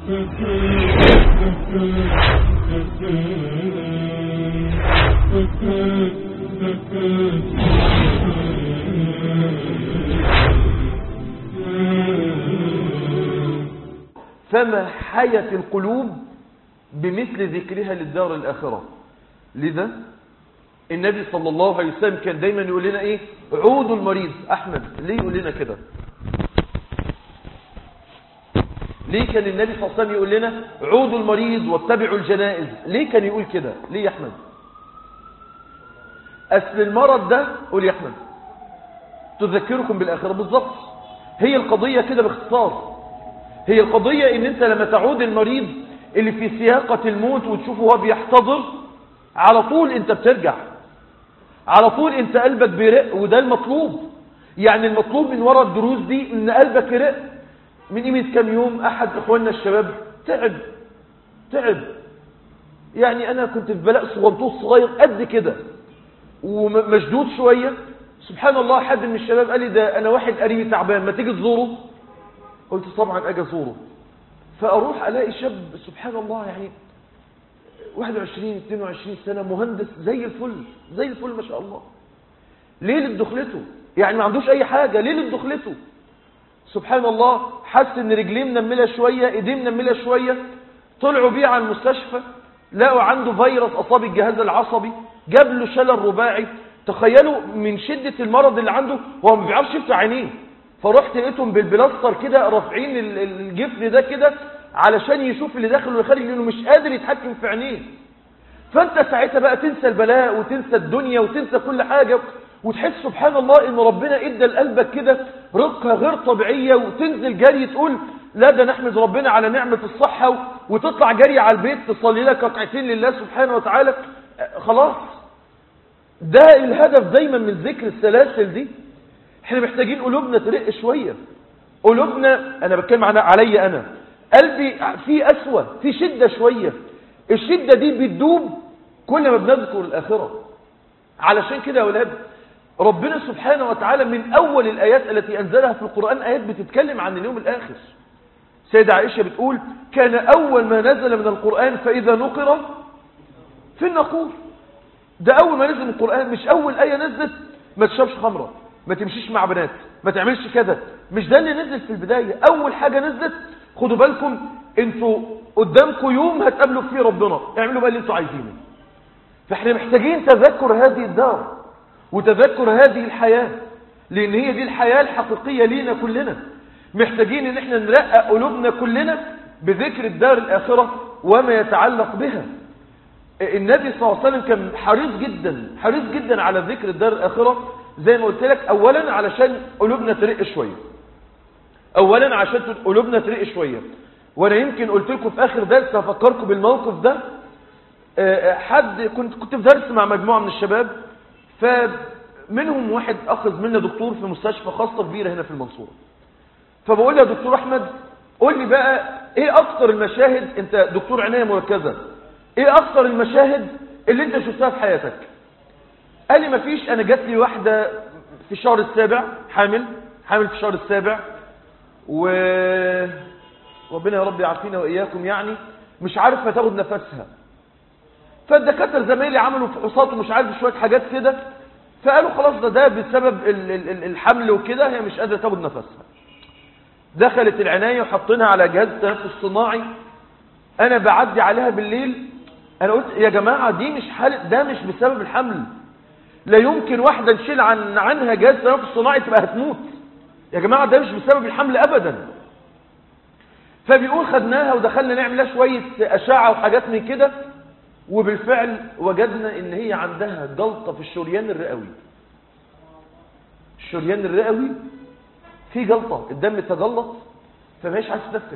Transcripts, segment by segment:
فما حيت القلوب بمثل ذكرها للدار الآخرة لذا النبي صلى الله عليه وسلم كان دايما يقول لنا ايه عودوا المريض احمد ليه يقول لنا كده ليه كان النبي صلى الله عليه وسلم يقول لنا عودوا المريض واتبعوا الجنائز ليه كان يقول كده ليه يا احمد اصل المرض ده قول يا احمد تذكركم بالاخره بالظبط هي القضيه كده باختصار هي القضيه ان انت لما تعود المريض اللي في سياقه الموت وتشوفه هو بيحتضر على طول انت بترجع على طول انت قلبك بيرق وده المطلوب يعني المطلوب من وراء الدروس دي ان قلبك يرق من قيمه كام يوم احد اخواننا الشباب تعب تعب يعني انا كنت في بلاء صغنطوط صغير قد كده ومشدود شويه سبحان الله حد من الشباب قال لي ده انا واحد قريبي تعبان ما تيجي تزوره قلت طبعا اجي ازوره فاروح الاقي شاب سبحان الله يعني 21 22 سنة مهندس زي الفل زي الفل ما شاء الله ليلة دخلته يعني ما عندوش اي حاجة ليلة دخلته سبحان الله حس ان رجليه منملة شوية ايديه منملة شوية طلعوا بيه على المستشفى لقوا عنده فيروس اصاب الجهاز العصبي جاب له شلل رباعي تخيلوا من شدة المرض اللي عنده هو ما بيعرفش يفتح عينيه فرحت لقيتهم بالبلاستر كده رافعين الجفن ده كده علشان يشوف اللي داخل واللي خارج لانه مش قادر يتحكم في عينيه فانت ساعتها بقى تنسى البلاء وتنسى الدنيا وتنسى كل حاجة وتحس سبحان الله ان ربنا ادى لقلبك كده رقة غير طبيعية وتنزل جري تقول لا ده نحمد ربنا على نعمة الصحة وتطلع جري على البيت تصلي لك ركعتين لله سبحانه وتعالى خلاص ده الهدف دايما من ذكر السلاسل دي احنا محتاجين قلوبنا ترق شوية قلوبنا انا بتكلم عليا انا قلبي في أسوأ في شدة شوية الشدة دي بتدوب كل ما بنذكر الآخرة علشان كده يا ولاد ربنا سبحانه وتعالى من أول الآيات التي أنزلها في القرآن آيات بتتكلم عن اليوم الآخر سيدة عائشة بتقول كان أول ما نزل من القرآن فإذا نقر في النقور ده أول ما نزل من القرآن مش أول آية نزلت ما تشربش خمرة ما تمشيش مع بنات ما تعملش كذا مش ده اللي نزل في البداية أول حاجة نزلت خدوا بالكم انتوا قدامكم يوم هتقابلوا فيه ربنا اعملوا بقى اللي انتوا عايزينه فاحنا محتاجين تذكر هذه الدار وتذكر هذه الحياة لان هي دي الحياة الحقيقية لينا كلنا محتاجين ان احنا نرقق قلوبنا كلنا بذكر الدار الاخرة وما يتعلق بها النبي صلى الله عليه وسلم كان حريص جدا حريص جدا على ذكر الدار الاخرة زي ما قلت لك اولا علشان قلوبنا ترق شويه اولا عشان قلوبنا ترق شويه وانا يمكن قلت لكم في اخر درس هفكركم بالموقف ده حد كنت كنت في درس مع مجموعه من الشباب فمنهم واحد اخذ منا دكتور في مستشفى خاصه كبيره هنا في المنصوره فبقول له يا دكتور احمد قول لي بقى ايه اكتر المشاهد انت دكتور عنايه مركزه ايه اكتر المشاهد اللي انت شفتها في حياتك قال لي مفيش انا جات لي واحده في الشهر السابع حامل حامل في الشهر السابع و ربنا يا رب يعافينا واياكم يعني مش عارفه تاخد نفسها فالدكاتره زمايلي عملوا فحوصات ومش عارف شويه حاجات كده فقالوا خلاص ده ده بسبب الحمل وكده هي مش قادره تاخد نفسها دخلت العنايه وحطيناها على جهاز تنفس صناعي انا بعدي عليها بالليل انا قلت يا جماعه دي مش حاله ده مش بسبب الحمل لا يمكن واحده نشيل عن عنها جهاز تنفس صناعي تبقى هتموت يا جماعة ده مش بسبب الحمل أبدا فبيقول خدناها ودخلنا نعمل لها شوية أشعة وحاجات من كده وبالفعل وجدنا ان هي عندها جلطة في الشريان الرئوي الشريان الرئوي في جلطة الدم تجلط فماش عايز تنفس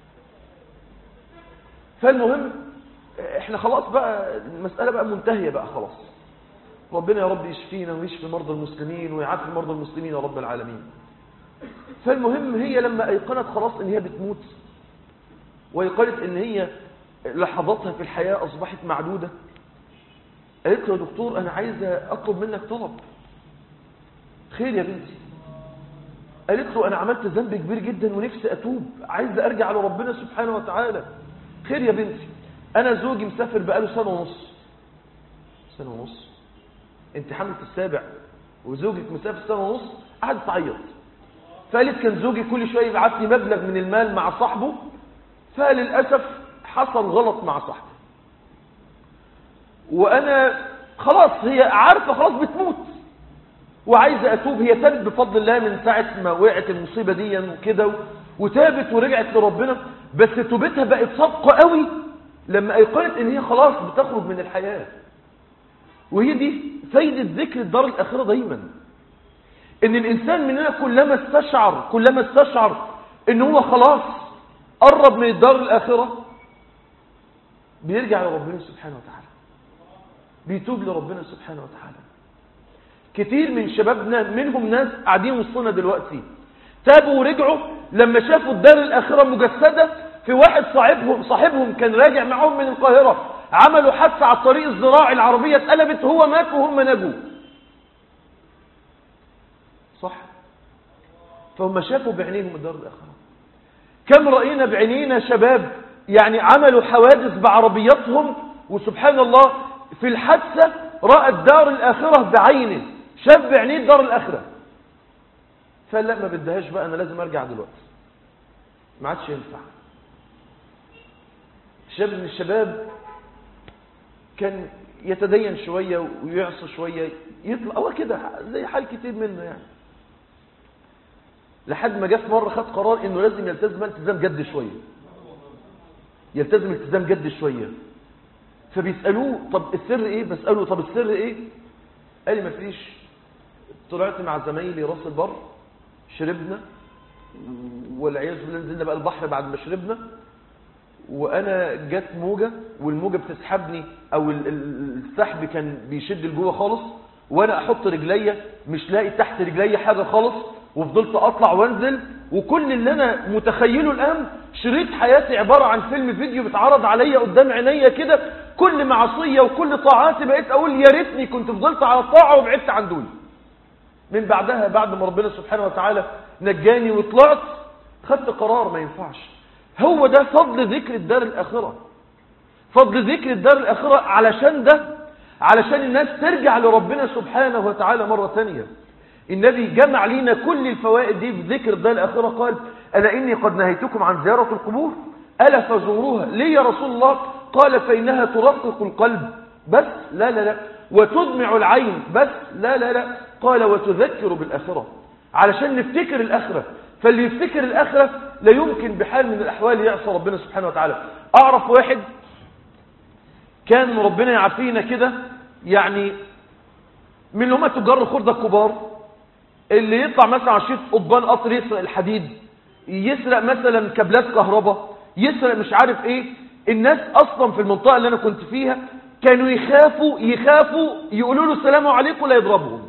فالمهم احنا خلاص بقى المسألة بقى منتهية بقى خلاص ربنا يا رب يشفينا ويشفي مرضى المسلمين ويعافي مرضى المسلمين يا رب العالمين فالمهم هي لما ايقنت خلاص ان هي بتموت وايقنت ان هي لحظاتها في الحياة اصبحت معدودة قالت له يا دكتور انا عايزة اطلب منك طلب خير يا بنتي قالت له انا عملت ذنب كبير جدا ونفسي اتوب عايز ارجع لربنا سبحانه وتعالى خير يا بنتي انا زوجي مسافر بقاله سنه ونص سنه ونص انت حملت السابع وزوجك مسافر سنه ونص قعدت تعيط فقالت كان زوجي كل شويه يبعت لي مبلغ من المال مع صاحبه فللاسف حصل غلط مع صاحبه وانا خلاص هي عارفه خلاص بتموت وعايزه اتوب هي تابت بفضل الله من ساعه ما وقعت المصيبه دي وكده وتابت ورجعت لربنا بس توبتها بقت صادقه قوي لما ايقنت ان هي خلاص بتخرج من الحياه وهي دي فايده ذكر الدار الاخره دايما ان الانسان مننا كلما استشعر كلما استشعر ان هو خلاص قرب من الدار الاخره بيرجع لربنا سبحانه وتعالى بيتوب لربنا سبحانه وتعالى كتير من شبابنا منهم ناس قاعدين وسطنا دلوقتي تابوا ورجعوا لما شافوا الدار الآخرة مجسدة في واحد صاحبهم صاحبهم كان راجع معهم من القاهرة عملوا حادثة على الطريق الزراعي العربية اتقلبت هو مات وهم نجوا صح فهم شافوا بعينيهم الدار الآخرة كم رأينا بعينينا شباب يعني عملوا حوادث بعربياتهم وسبحان الله في الحادثة رأى الدار الآخرة بعينه شاف بعينيه الدار الآخرة فقال لا ما بدهاش بقى أنا لازم أرجع دلوقتي ما عادش ينفع شاب من الشباب كان يتدين شوية ويعصى شوية يطلع هو كده زي حال كتير منه يعني لحد ما جه في مرة خد قرار انه لازم يلتزم التزام جد شوية يلتزم التزام جد شوية فبيسألوه طب السر ايه بسأله طب السر ايه قال لي مفيش طلعت مع زمايلي راس البر شربنا والعياذ بالله نزلنا بقى البحر بعد ما شربنا وانا جت موجه والموجه بتسحبني او السحب كان بيشد لجوه خالص وانا احط رجليا مش لاقي تحت رجليا حاجه خالص وفضلت اطلع وانزل وكل اللي انا متخيله الان شريط حياتي عباره عن فيلم فيديو بيتعرض عليا قدام عينيا كده كل معصيه وكل طاعاتي بقيت اقول يا ريتني كنت فضلت على الطاعه وبعدت عن دول من بعدها بعد ما ربنا سبحانه وتعالى نجاني وطلعت خدت قرار ما ينفعش هو ده فضل ذكر الدار الآخرة فضل ذكر الدار الآخرة علشان ده علشان الناس ترجع لربنا سبحانه وتعالى مرة ثانية النبي جمع لنا كل الفوائد دي بذكر الدار الآخرة قال ألا إني قد نهيتكم عن زيارة القبور ألا فزوروها ليه يا رسول الله قال فإنها ترقق القلب بس لا لا لا وتدمع العين بس لا لا لا قال وتذكر بالآخرة علشان نفتكر الآخرة فاللي يفتكر الآخرة لا يمكن بحال من الأحوال يعصى ربنا سبحانه وتعالى أعرف واحد كان ربنا يعافينا كده يعني من اللي هم تجار الخردة الكبار اللي يطلع مثلا على شيط قضبان قطر يسرق الحديد يسرق مثلا كابلات كهرباء يسرق مش عارف ايه الناس اصلا في المنطقة اللي انا كنت فيها كانوا يخافوا يخافوا يقولوا له السلام عليكم لا يضربهم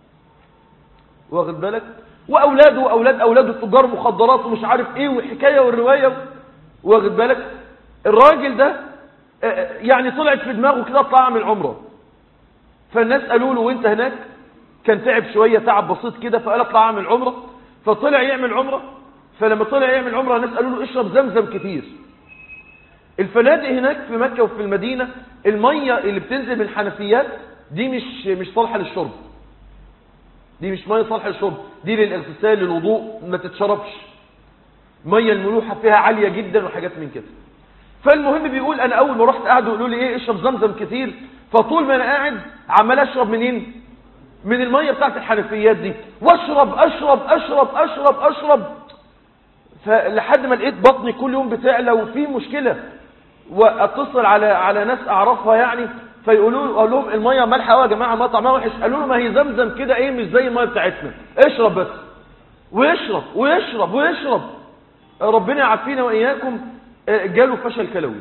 واخد بالك واولاده واولاد اولاده تجار مخدرات ومش عارف ايه والحكايه والروايه واخد بالك الراجل ده يعني طلعت في دماغه كده اطلع اعمل عمره فالناس قالوا له وانت هناك كان تعب شويه تعب بسيط كده فقال اطلع اعمل عمره فطلع يعمل عمره فلما طلع يعمل عمره الناس قالوا له اشرب زمزم كتير الفنادق هناك في مكه وفي المدينه الميه اللي بتنزل من الحنفيات دي مش مش صالحه للشرب دي مش ميه صالحه للشرب دي للاغتسال للوضوء ما تتشربش ميه الملوحه فيها عاليه جدا وحاجات من كده فالمهم بيقول انا اول ما رحت قعدوا يقولوا لي ايه اشرب زمزم كتير فطول ما انا قاعد عمال اشرب منين من الميه بتاعت الحنفيات دي واشرب اشرب اشرب اشرب اشرب فلحد ما لقيت بطني كل يوم بتعلى وفي مشكله واتصل على على ناس اعرفها يعني فيقولوا اقول لهم الميه مالحه قوي يا جماعه ما طعمها وحش قالوا له ما هي زمزم كده ايه مش زي الميه بتاعتنا اشرب بس ويشرب ويشرب ويشرب ربنا يعافينا واياكم جاله فشل كلوي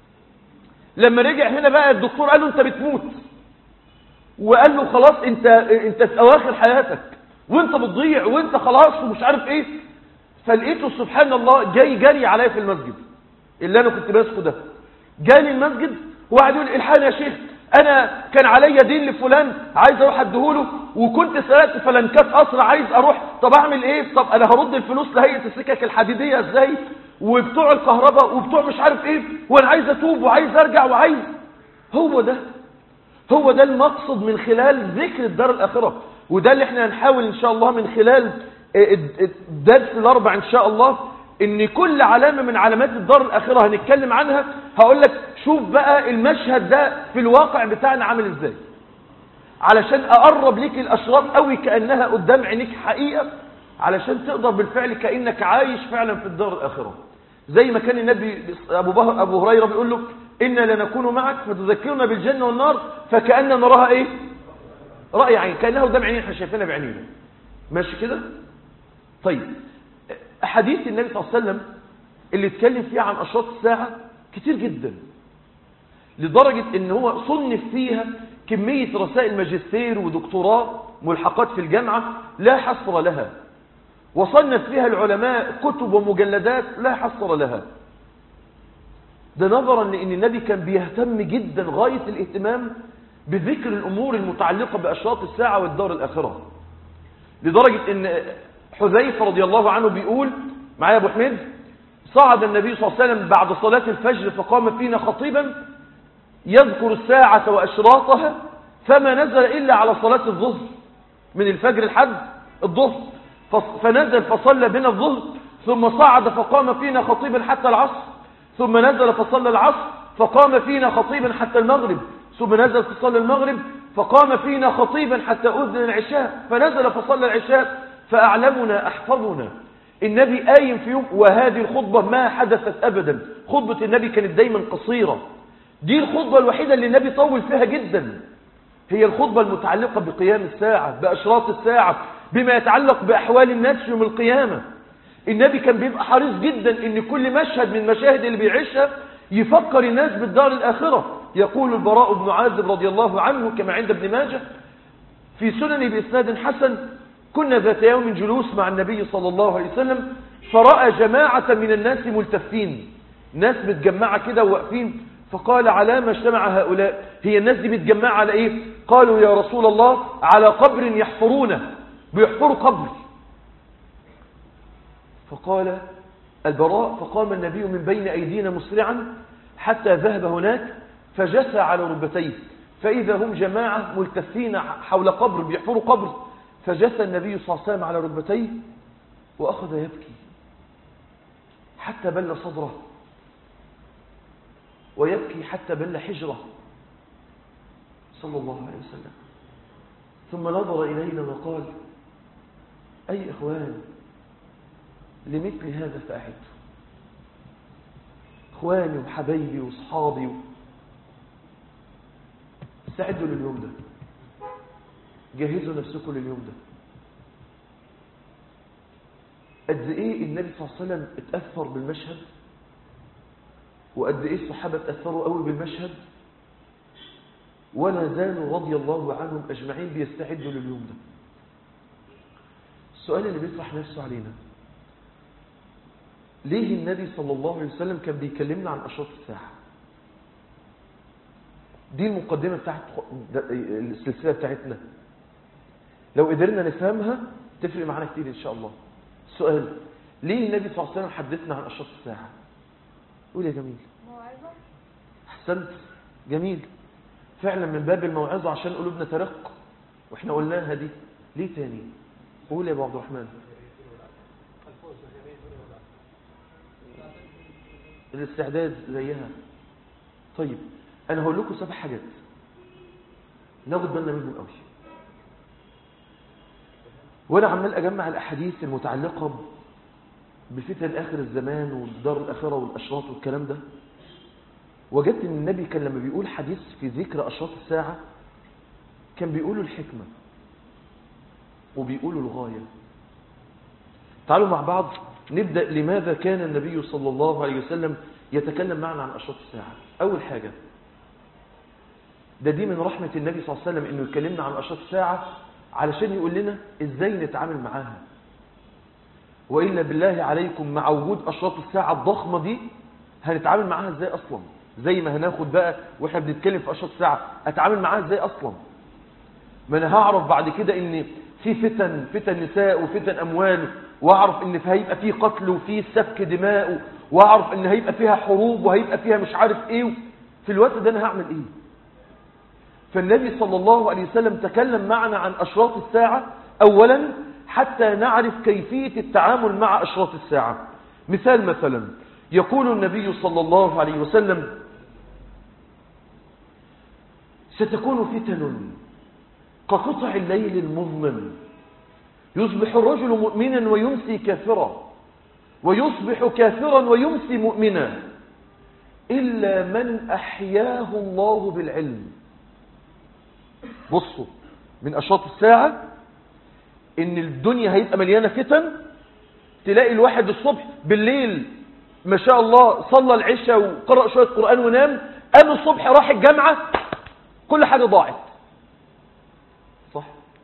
لما رجع هنا بقى الدكتور قال له انت بتموت وقال له خلاص انت انت في اواخر حياتك وانت بتضيع وانت خلاص ومش عارف ايه فلقيته سبحان الله جاي جري عليا في المسجد اللي انا كنت ماسكه ده جالي المسجد وقعد يقول الحقني يا شيخ انا كان عليا دين لفلان عايز اروح اديهوله وكنت سرقت فلنكات اسرع عايز اروح طب اعمل ايه طب انا هرد الفلوس لهيئه السكك الحديديه ازاي وبتوع الكهرباء وبتوع مش عارف ايه وانا عايز اتوب وعايز ارجع وعايز هو ده هو ده المقصد من خلال ذكر الدار الاخره وده اللي احنا هنحاول ان شاء الله من خلال الدرس الاربع ان شاء الله ان كل علامة من علامات الدار الاخرة هنتكلم عنها هقول لك شوف بقى المشهد ده في الواقع بتاعنا عامل ازاي علشان اقرب ليك الاشراط قوي كأنها قدام عينيك حقيقة علشان تقدر بالفعل كأنك عايش فعلا في الدار الاخرة زي ما كان النبي ابو, بهر أبو هريرة بيقول له إنا لنكون معك فتذكرنا بالجنة والنار فكأننا نراها ايه رأي عين كأنها قدام عينينا احنا شايفينها بعينينا ماشي كده طيب أحاديث النبي صلى الله عليه وسلم اللي اتكلم فيها عن أشراط الساعة كتير جدا لدرجة ان هو صنف فيها كمية رسائل ماجستير ودكتوراه ملحقات في الجامعة لا حصر لها وصنف فيها العلماء كتب ومجلدات لا حصر لها ده نظرا لأن النبي كان بيهتم جدا غاية الاهتمام بذكر الأمور المتعلقة بأشراط الساعة والدار الآخرة لدرجة ان حذيفة رضي الله عنه بيقول معايا ابو حميد صعد النبي صلى الله عليه وسلم بعد صلاة الفجر فقام فينا خطيبا يذكر الساعة وأشراطها فما نزل إلا على صلاة الظهر من الفجر لحد الظهر فنزل فصلى بنا الظهر ثم صعد فقام فينا خطيبا حتى العصر ثم نزل فصلى العصر فقام فينا خطيبا حتى المغرب ثم نزل فصلى المغرب فقام فينا خطيبا حتى أذن العشاء فنزل فصلى العشاء فأعلمنا أحفظنا النبي قايم في يوم وهذه الخطبة ما حدثت أبدا خطبة النبي كانت دايما قصيرة دي الخطبة الوحيدة اللي النبي طول فيها جدا هي الخطبة المتعلقة بقيام الساعة بأشراط الساعة بما يتعلق بأحوال الناس يوم القيامة النبي كان بيبقى حريص جدا ان كل مشهد من المشاهد اللي بيعيشها يفكر الناس بالدار الآخرة يقول البراء بن عازب رضي الله عنه كما عند ابن ماجه في سنن بإسناد حسن كنا ذات يوم جلوس مع النبي صلى الله عليه وسلم فرأى جماعة من الناس ملتفين ناس متجمعة كده وواقفين فقال على ما اجتمع هؤلاء هي الناس دي متجمعة على ايه قالوا يا رسول الله على قبر يحفرونه بيحفروا قبر فقال البراء فقام النبي من بين أيدينا مسرعا حتى ذهب هناك فجسى على ركبتيه فإذا هم جماعة ملتفين حول قبر بيحفروا قبر فجثى النبي صلى الله عليه وسلم على ركبتيه وأخذ يبكي حتى بل صدره ويبكي حتى بل حجره صلى الله عليه وسلم ثم نظر إلينا وقال أي إخوان لمثل هذا فأعدوا إخواني وحبايبي وصحابي استعدوا لليوم ده جهزوا نفسكم لليوم ده قد ايه النبي صلى الله عليه وسلم اتأثر بالمشهد وقد ايه الصحابة اتأثروا قوي بالمشهد ولا زالوا رضي الله عنهم أجمعين بيستعدوا لليوم ده السؤال اللي بيطرح نفسه علينا ليه النبي صلى الله عليه وسلم كان بيكلمنا عن أشراط الساعة دي المقدمة بتاعت السلسلة بتاعتنا لو قدرنا نفهمها تفرق معانا كتير إن شاء الله السؤال ليه النبي صلى الله عليه وسلم حدثنا عن أشراط الساعة قول يا جميل موعظة أحسنت جميل فعلا من باب الموعظة عشان قلوبنا ترق واحنا قلناها دي ليه تاني قول يا ابو عبد الرحمن الاستعداد زيها طيب انا هقول لكم سبع حاجات ناخد بالنا منهم قوي وانا عمال اجمع الاحاديث المتعلقه بفتن اخر الزمان والدار الاخره والاشراط والكلام ده وجدت ان النبي كان لما بيقول حديث في ذكر اشراط الساعه كان بيقولوا الحكمه وبيقولوا الغايه تعالوا مع بعض نبدا لماذا كان النبي صلى الله عليه وسلم يتكلم معنا عن اشراط الساعه اول حاجه ده دي من رحمه النبي صلى الله عليه وسلم انه يكلمنا عن اشراط الساعه علشان يقول لنا ازاي نتعامل معاها وإلا بالله عليكم مع وجود أشراط الساعة الضخمة دي هنتعامل معاها ازاي أصلا زي ما هناخد بقى واحنا بنتكلم في اشهر ساعه اتعامل معاها ازاي اصلا ما انا هعرف بعد كده ان في فتن فتن نساء وفتن اموال واعرف ان هيبقى في قتل وفي سفك دماء واعرف ان هيبقى فيها حروب وهيبقى فيها مش عارف ايه في الوقت ده انا هعمل ايه فالنبي صلى الله عليه وسلم تكلم معنا عن اشراط الساعه اولا حتى نعرف كيفيه التعامل مع اشراط الساعه مثال مثلا يقول النبي صلى الله عليه وسلم ستكون فتن كقطع الليل المظلم يصبح الرجل مؤمنا ويمسي كافرا ويصبح كافرا ويمسي مؤمنا إلا من أحياه الله بالعلم بصوا من أشراط الساعة إن الدنيا هيبقى مليانة فتن تلاقي الواحد الصبح بالليل ما شاء الله صلى العشاء وقرأ شوية قرآن ونام قام الصبح راح الجامعة كل حاجة ضاعت صح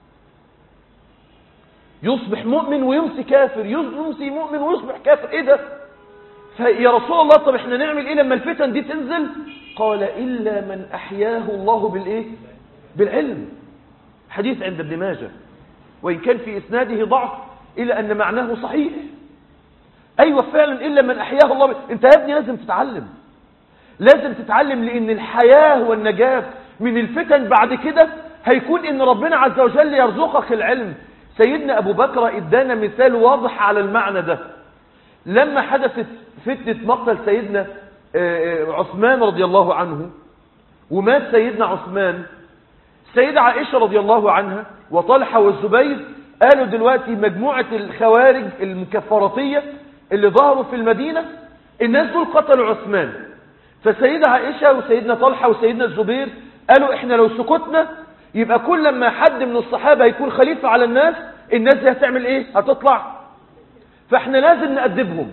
يصبح مؤمن ويمسي كافر يمسي مؤمن ويصبح كافر ايه ده فيا رسول الله طب احنا نعمل ايه لما الفتن دي تنزل قال الا من احياه الله بالايه بالعلم حديث عند ابن ماجه وان كان في اسناده ضعف الا ان معناه صحيح ايوه فعلا الا من احياه الله ب... انت يا ابني لازم تتعلم لازم تتعلم لان الحياه والنجاه من الفتن بعد كده هيكون ان ربنا عز وجل يرزقك العلم سيدنا ابو بكر ادانا مثال واضح على المعنى ده لما حدثت فتنة مقتل سيدنا عثمان رضي الله عنه ومات سيدنا عثمان سيدة عائشة رضي الله عنها وطلحة والزبير قالوا دلوقتي مجموعة الخوارج المكفراتية اللي ظهروا في المدينة الناس دول قتلوا عثمان فسيدة عائشة وسيدنا طلحة وسيدنا الزبير قالوا احنا لو سكتنا يبقى كل لما حد من الصحابة يكون خليفة على الناس الناس دي هتعمل ايه هتطلع فاحنا لازم نأدبهم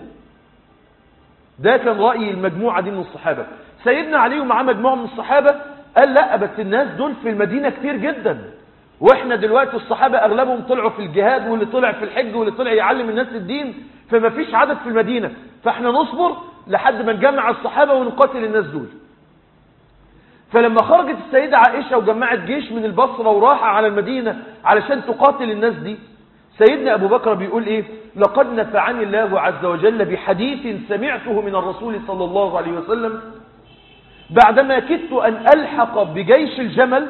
ده كان رأي المجموعة دي من الصحابة سيدنا علي ومعاه مجموعة من الصحابة قال لا بس الناس دول في المدينة كتير جدا واحنا دلوقتي الصحابة اغلبهم طلعوا في الجهاد واللي طلع في الحج واللي طلع يعلم الناس الدين فما فيش عدد في المدينة فاحنا نصبر لحد ما نجمع الصحابة ونقاتل الناس دول فلما خرجت السيدة عائشة وجمعت جيش من البصرة وراحة على المدينة علشان تقاتل الناس دي سيدنا أبو بكر بيقول إيه لقد نفعني الله عز وجل بحديث سمعته من الرسول صلى الله عليه وسلم بعدما كدت أن ألحق بجيش الجمل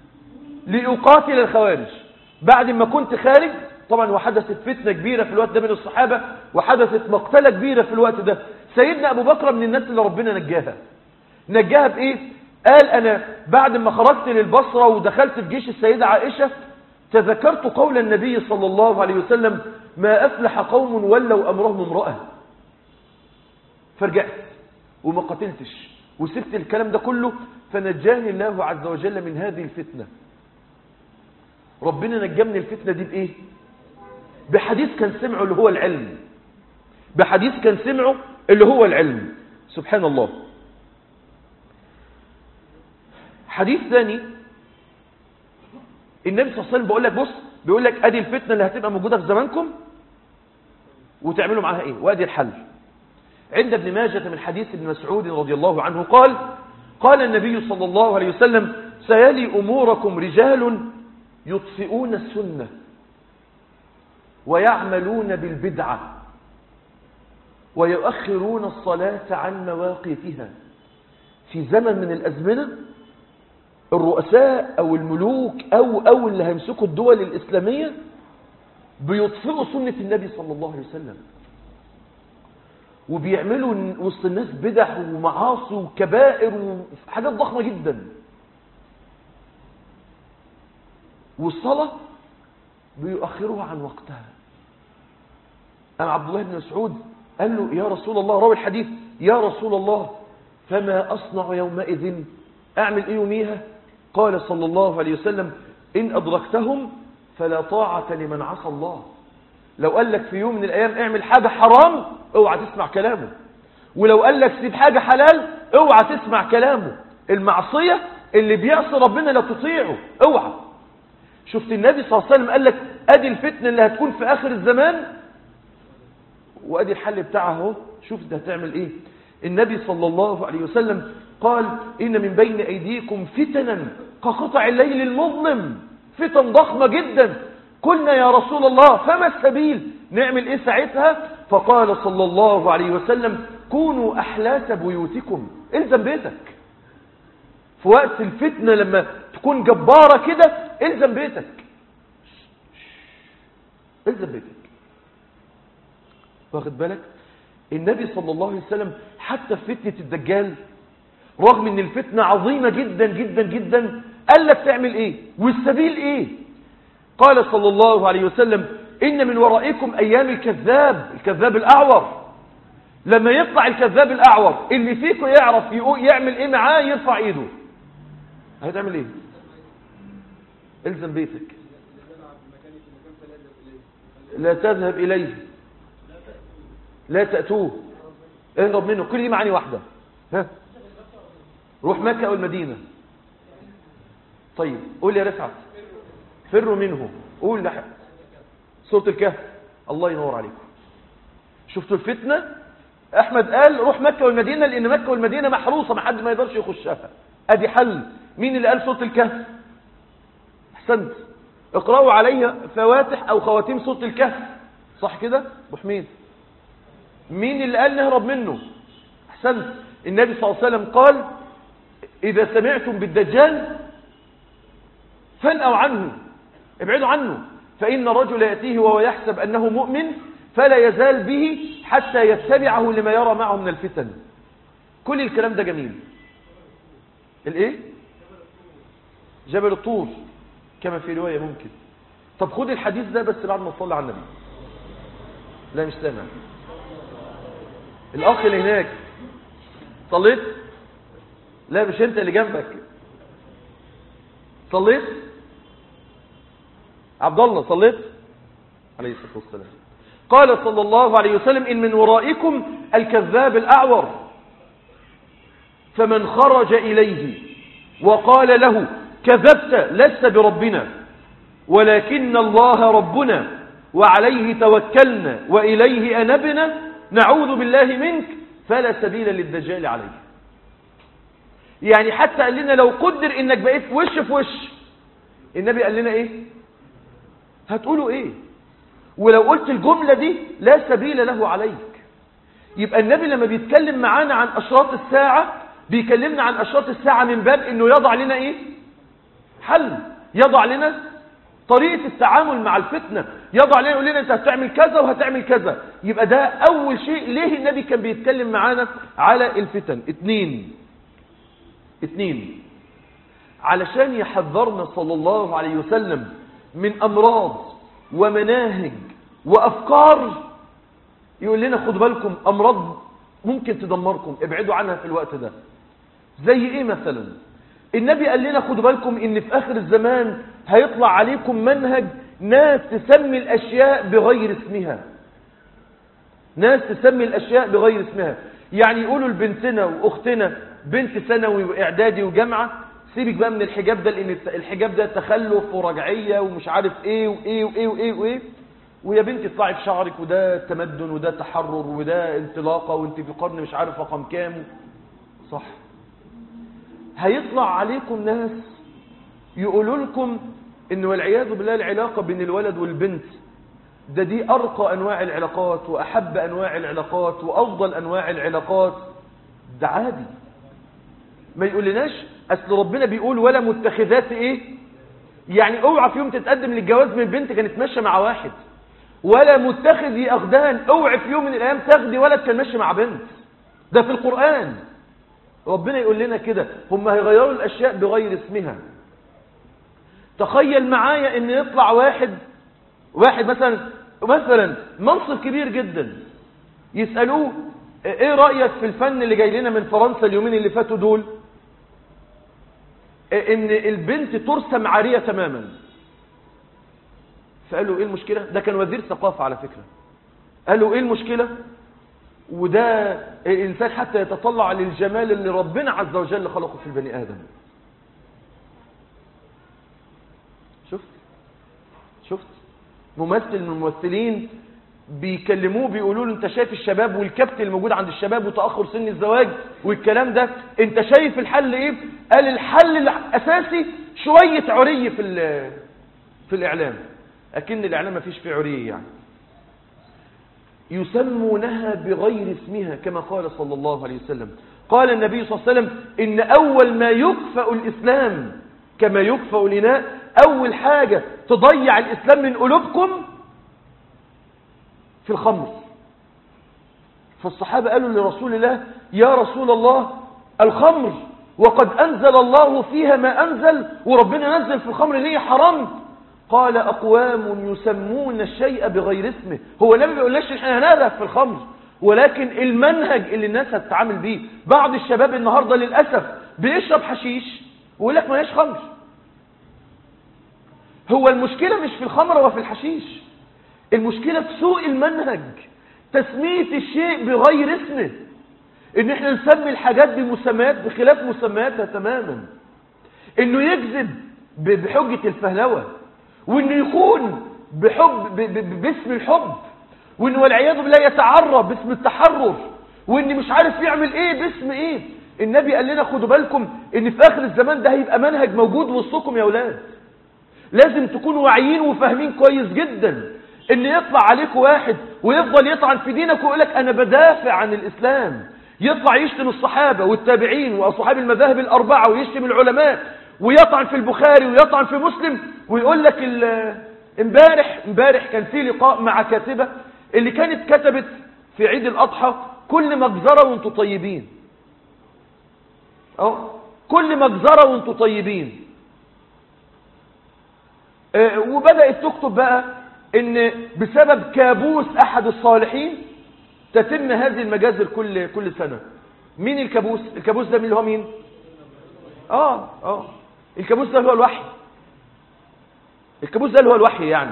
لأقاتل الخوارج بعد ما كنت خارج طبعا وحدثت فتنة كبيرة في الوقت ده من الصحابة وحدثت مقتلة كبيرة في الوقت ده سيدنا أبو بكر من الناس اللي ربنا نجاها نجاها بإيه قال أنا بعد ما خرجت للبصرة ودخلت في جيش السيدة عائشة تذكرت قول النبي صلى الله عليه وسلم ما أفلح قوم ولوا أمرهم امرأة فرجعت وما قتلتش وسبت الكلام ده كله فنجاني الله عز وجل من هذه الفتنة ربنا نجى من الفتنة دي بإيه بحديث كان سمعه اللي هو العلم بحديث كان سمعه اللي هو العلم سبحان الله حديث ثاني النبي صلى الله عليه وسلم بيقول لك بص بيقول لك ادي الفتنه اللي هتبقى موجوده في زمانكم وتعملوا معاها ايه وادي الحل عند ابن ماجه من حديث ابن مسعود رضي الله عنه قال قال النبي صلى الله عليه وسلم سيلي اموركم رجال يطفئون السنه ويعملون بالبدعه ويؤخرون الصلاه عن مواقيتها في زمن من الازمنه الرؤساء او الملوك او او اللي هيمسكوا الدول الاسلاميه بيطفئوا سنه النبي صلى الله عليه وسلم وبيعملوا وسط الناس بدع ومعاصي وكبائر وحاجات ضخمه جدا والصلاه بيؤخروها عن وقتها أنا عبد الله بن مسعود قال له يا رسول الله روي الحديث يا رسول الله فما أصنع يومئذ أعمل إيه يوميها قال صلى الله عليه وسلم إن أدركتهم فلا طاعة لمن عصى الله لو قال لك في يوم من الأيام اعمل حاجة حرام اوعى تسمع كلامه ولو قال لك سيب حاجة حلال اوعى تسمع كلامه المعصية اللي بيعصي ربنا لا تطيعه اوعى شفت النبي صلى الله عليه وسلم قال لك ادي الفتنة اللي هتكون في اخر الزمان وادي الحل بتاعها اهو شوف ده هتعمل ايه النبي صلى الله عليه وسلم قال إن من بين أيديكم فتنا كقطع الليل المظلم فتن ضخمة جدا قلنا يا رسول الله فما السبيل نعمل إيه ساعتها فقال صلى الله عليه وسلم كونوا أحلاس بيوتكم الزم بيتك في وقت الفتنة لما تكون جبارة كده الزم بيتك الزم بيتك واخد بالك النبي صلى الله عليه وسلم حتى في فتنة الدجال رغم ان الفتنة عظيمة جدا جدا جدا قال لك تعمل ايه والسبيل ايه قال صلى الله عليه وسلم ان من ورائكم ايام الكذاب الكذاب الاعور لما يطلع الكذاب الاعور اللي فيكم يعرف يعمل ايه معاه يرفع ايده هتعمل ايه الزم بيتك لا تذهب اليه لا تأتوه اهرب منه كل دي معاني واحدة ها روح مكة أو المدينة طيب قول يا رفعت فروا منه قول لحق سورة الكهف الله ينور عليكم شفتوا الفتنة أحمد قال روح مكة والمدينة لأن مكة والمدينة محروسة ما حد ما يقدرش يخشها أدي حل مين اللي قال سورة الكهف أحسنت اقرأوا عليها فواتح أو خواتيم سورة الكهف صح كده أبو حميد مين اللي قال نهرب منه احسنت النبي صلى الله عليه وسلم قال اذا سمعتم بالدجال فانأوا عنه ابعدوا عنه فإن الرجل يأتيه وهو يحسب أنه مؤمن فلا يزال به حتى يتبعه لما يرى معه من الفتن كل الكلام ده جميل الايه جبل الطور كما في رواية ممكن طب خد الحديث ده بس بعد ما تصلي على النبي لا مش سامع الاخ اللي هناك صليت لا مش انت اللي جنبك صليت عبد الله صليت عليه الصلاه والسلام قال صلى الله عليه وسلم ان من ورائكم الكذاب الاعور فمن خرج اليه وقال له كذبت لست بربنا ولكن الله ربنا وعليه توكلنا واليه انبنا نعوذ بالله منك فلا سبيل للدجال عليه يعني حتى قال لنا لو قدر انك بقيت وش في وش النبي قال لنا ايه هتقولوا ايه ولو قلت الجملة دي لا سبيل له عليك يبقى النبي لما بيتكلم معانا عن اشراط الساعة بيكلمنا عن اشراط الساعة من باب انه يضع لنا ايه حل يضع لنا طريقة التعامل مع الفتنة يضع لنا يقول لنا انت هتعمل كذا وهتعمل كذا يبقى ده اول شيء ليه النبي كان بيتكلم معانا على الفتن اتنين اتنين علشان يحذرنا صلى الله عليه وسلم من امراض ومناهج وافكار يقول لنا خدوا بالكم امراض ممكن تدمركم ابعدوا عنها في الوقت ده زي ايه مثلا النبي قال لنا خدوا بالكم ان في اخر الزمان هيطلع عليكم منهج ناس تسمي الاشياء بغير اسمها ناس تسمي الاشياء بغير اسمها يعني يقولوا لبنتنا واختنا بنت ثانوي واعدادي وجامعه سيبك بقى من الحجاب ده لان الحجاب ده تخلف ورجعيه ومش عارف ايه وايه وايه وايه وايه ويا بنتي اطلعي في شعرك وده تمدن وده تحرر وده انطلاقه وانت في القرن مش عارف رقم كام صح هيطلع عليكم ناس يقولوا لكم ان والعياذ بالله العلاقه بين الولد والبنت ده دي ارقى انواع العلاقات واحب انواع العلاقات وافضل انواع العلاقات ده عادي ما يقولناش اصل ربنا بيقول ولا متخذات ايه يعني اوعى في يوم تتقدم للجواز من بنت كانت ماشيه مع واحد ولا متخذي اخدان اوعى في يوم من الايام تاخدي ولد كان ماشي مع بنت ده في القران ربنا يقول لنا كده هم هيغيروا الاشياء بغير اسمها تخيل معايا ان يطلع واحد واحد مثلا مثلا منصب كبير جدا يسألوه ايه رأيك في الفن اللي جاي لنا من فرنسا اليومين اللي فاتوا دول ان البنت ترسم عارية تماما فقالوا ايه المشكلة ده كان وزير ثقافة على فكرة قالوا ايه المشكلة وده الانسان حتى يتطلع للجمال اللي ربنا عز وجل خلقه في البني ادم شفت شفت ممثل من الممثلين بيكلموه بيقولوا له انت شايف الشباب والكبت الموجود عند الشباب وتأخر سن الزواج والكلام ده انت شايف الحل ايه قال الحل الاساسي شوية عري في في الاعلام اكن الاعلام ما فيش فيه عري يعني يسمونها بغير اسمها كما قال صلى الله عليه وسلم قال النبي صلى الله عليه وسلم إن أول ما يكفأ الإسلام كما يكفأ الإناء أول حاجة تضيع الإسلام من قلوبكم في الخمر فالصحابة قالوا لرسول الله يا رسول الله الخمر وقد أنزل الله فيها ما أنزل وربنا نزل في الخمر ليه حرام قال أقوام يسمون الشيء بغير اسمه هو النبي بيقول ليش احنا هنهدف في الخمر ولكن المنهج اللي الناس هتتعامل بيه بعض الشباب النهاردة للأسف بيشرب حشيش ويقول لك ما هيش خمر هو المشكلة مش في الخمر وفي الحشيش المشكلة في سوء المنهج تسمية الشيء بغير اسمه ان احنا نسمي الحاجات بمسميات بخلاف مسمياتها تماما انه يكذب بحجة الفهلوة وانه يخون بحب باسم الحب وانه والعياذ بالله يتعرى باسم التحرر وان مش عارف يعمل ايه باسم ايه النبي قال لنا خدوا بالكم ان في اخر الزمان ده هيبقى منهج موجود وسطكم يا اولاد لازم تكونوا واعيين وفاهمين كويس جدا ان يطلع عليكم واحد ويفضل يطعن في دينك ويقول لك انا بدافع عن الاسلام يطلع يشتم الصحابة والتابعين واصحاب المذاهب الاربعة ويشتم العلماء ويطعن في البخاري ويطعن في مسلم ويقول لك امبارح امبارح كان في لقاء مع كاتبة اللي كانت كتبت في عيد الأضحى كل مجزرة وانتوا طيبين أو كل مجزرة وانتوا طيبين اه وبدأت تكتب بقى ان بسبب كابوس احد الصالحين تتم هذه المجازر كل كل سنة مين الكابوس الكابوس ده مين اللي هو مين اه اه الكابوس ده هو الوحي الكابوس ده اللي هو الوحي يعني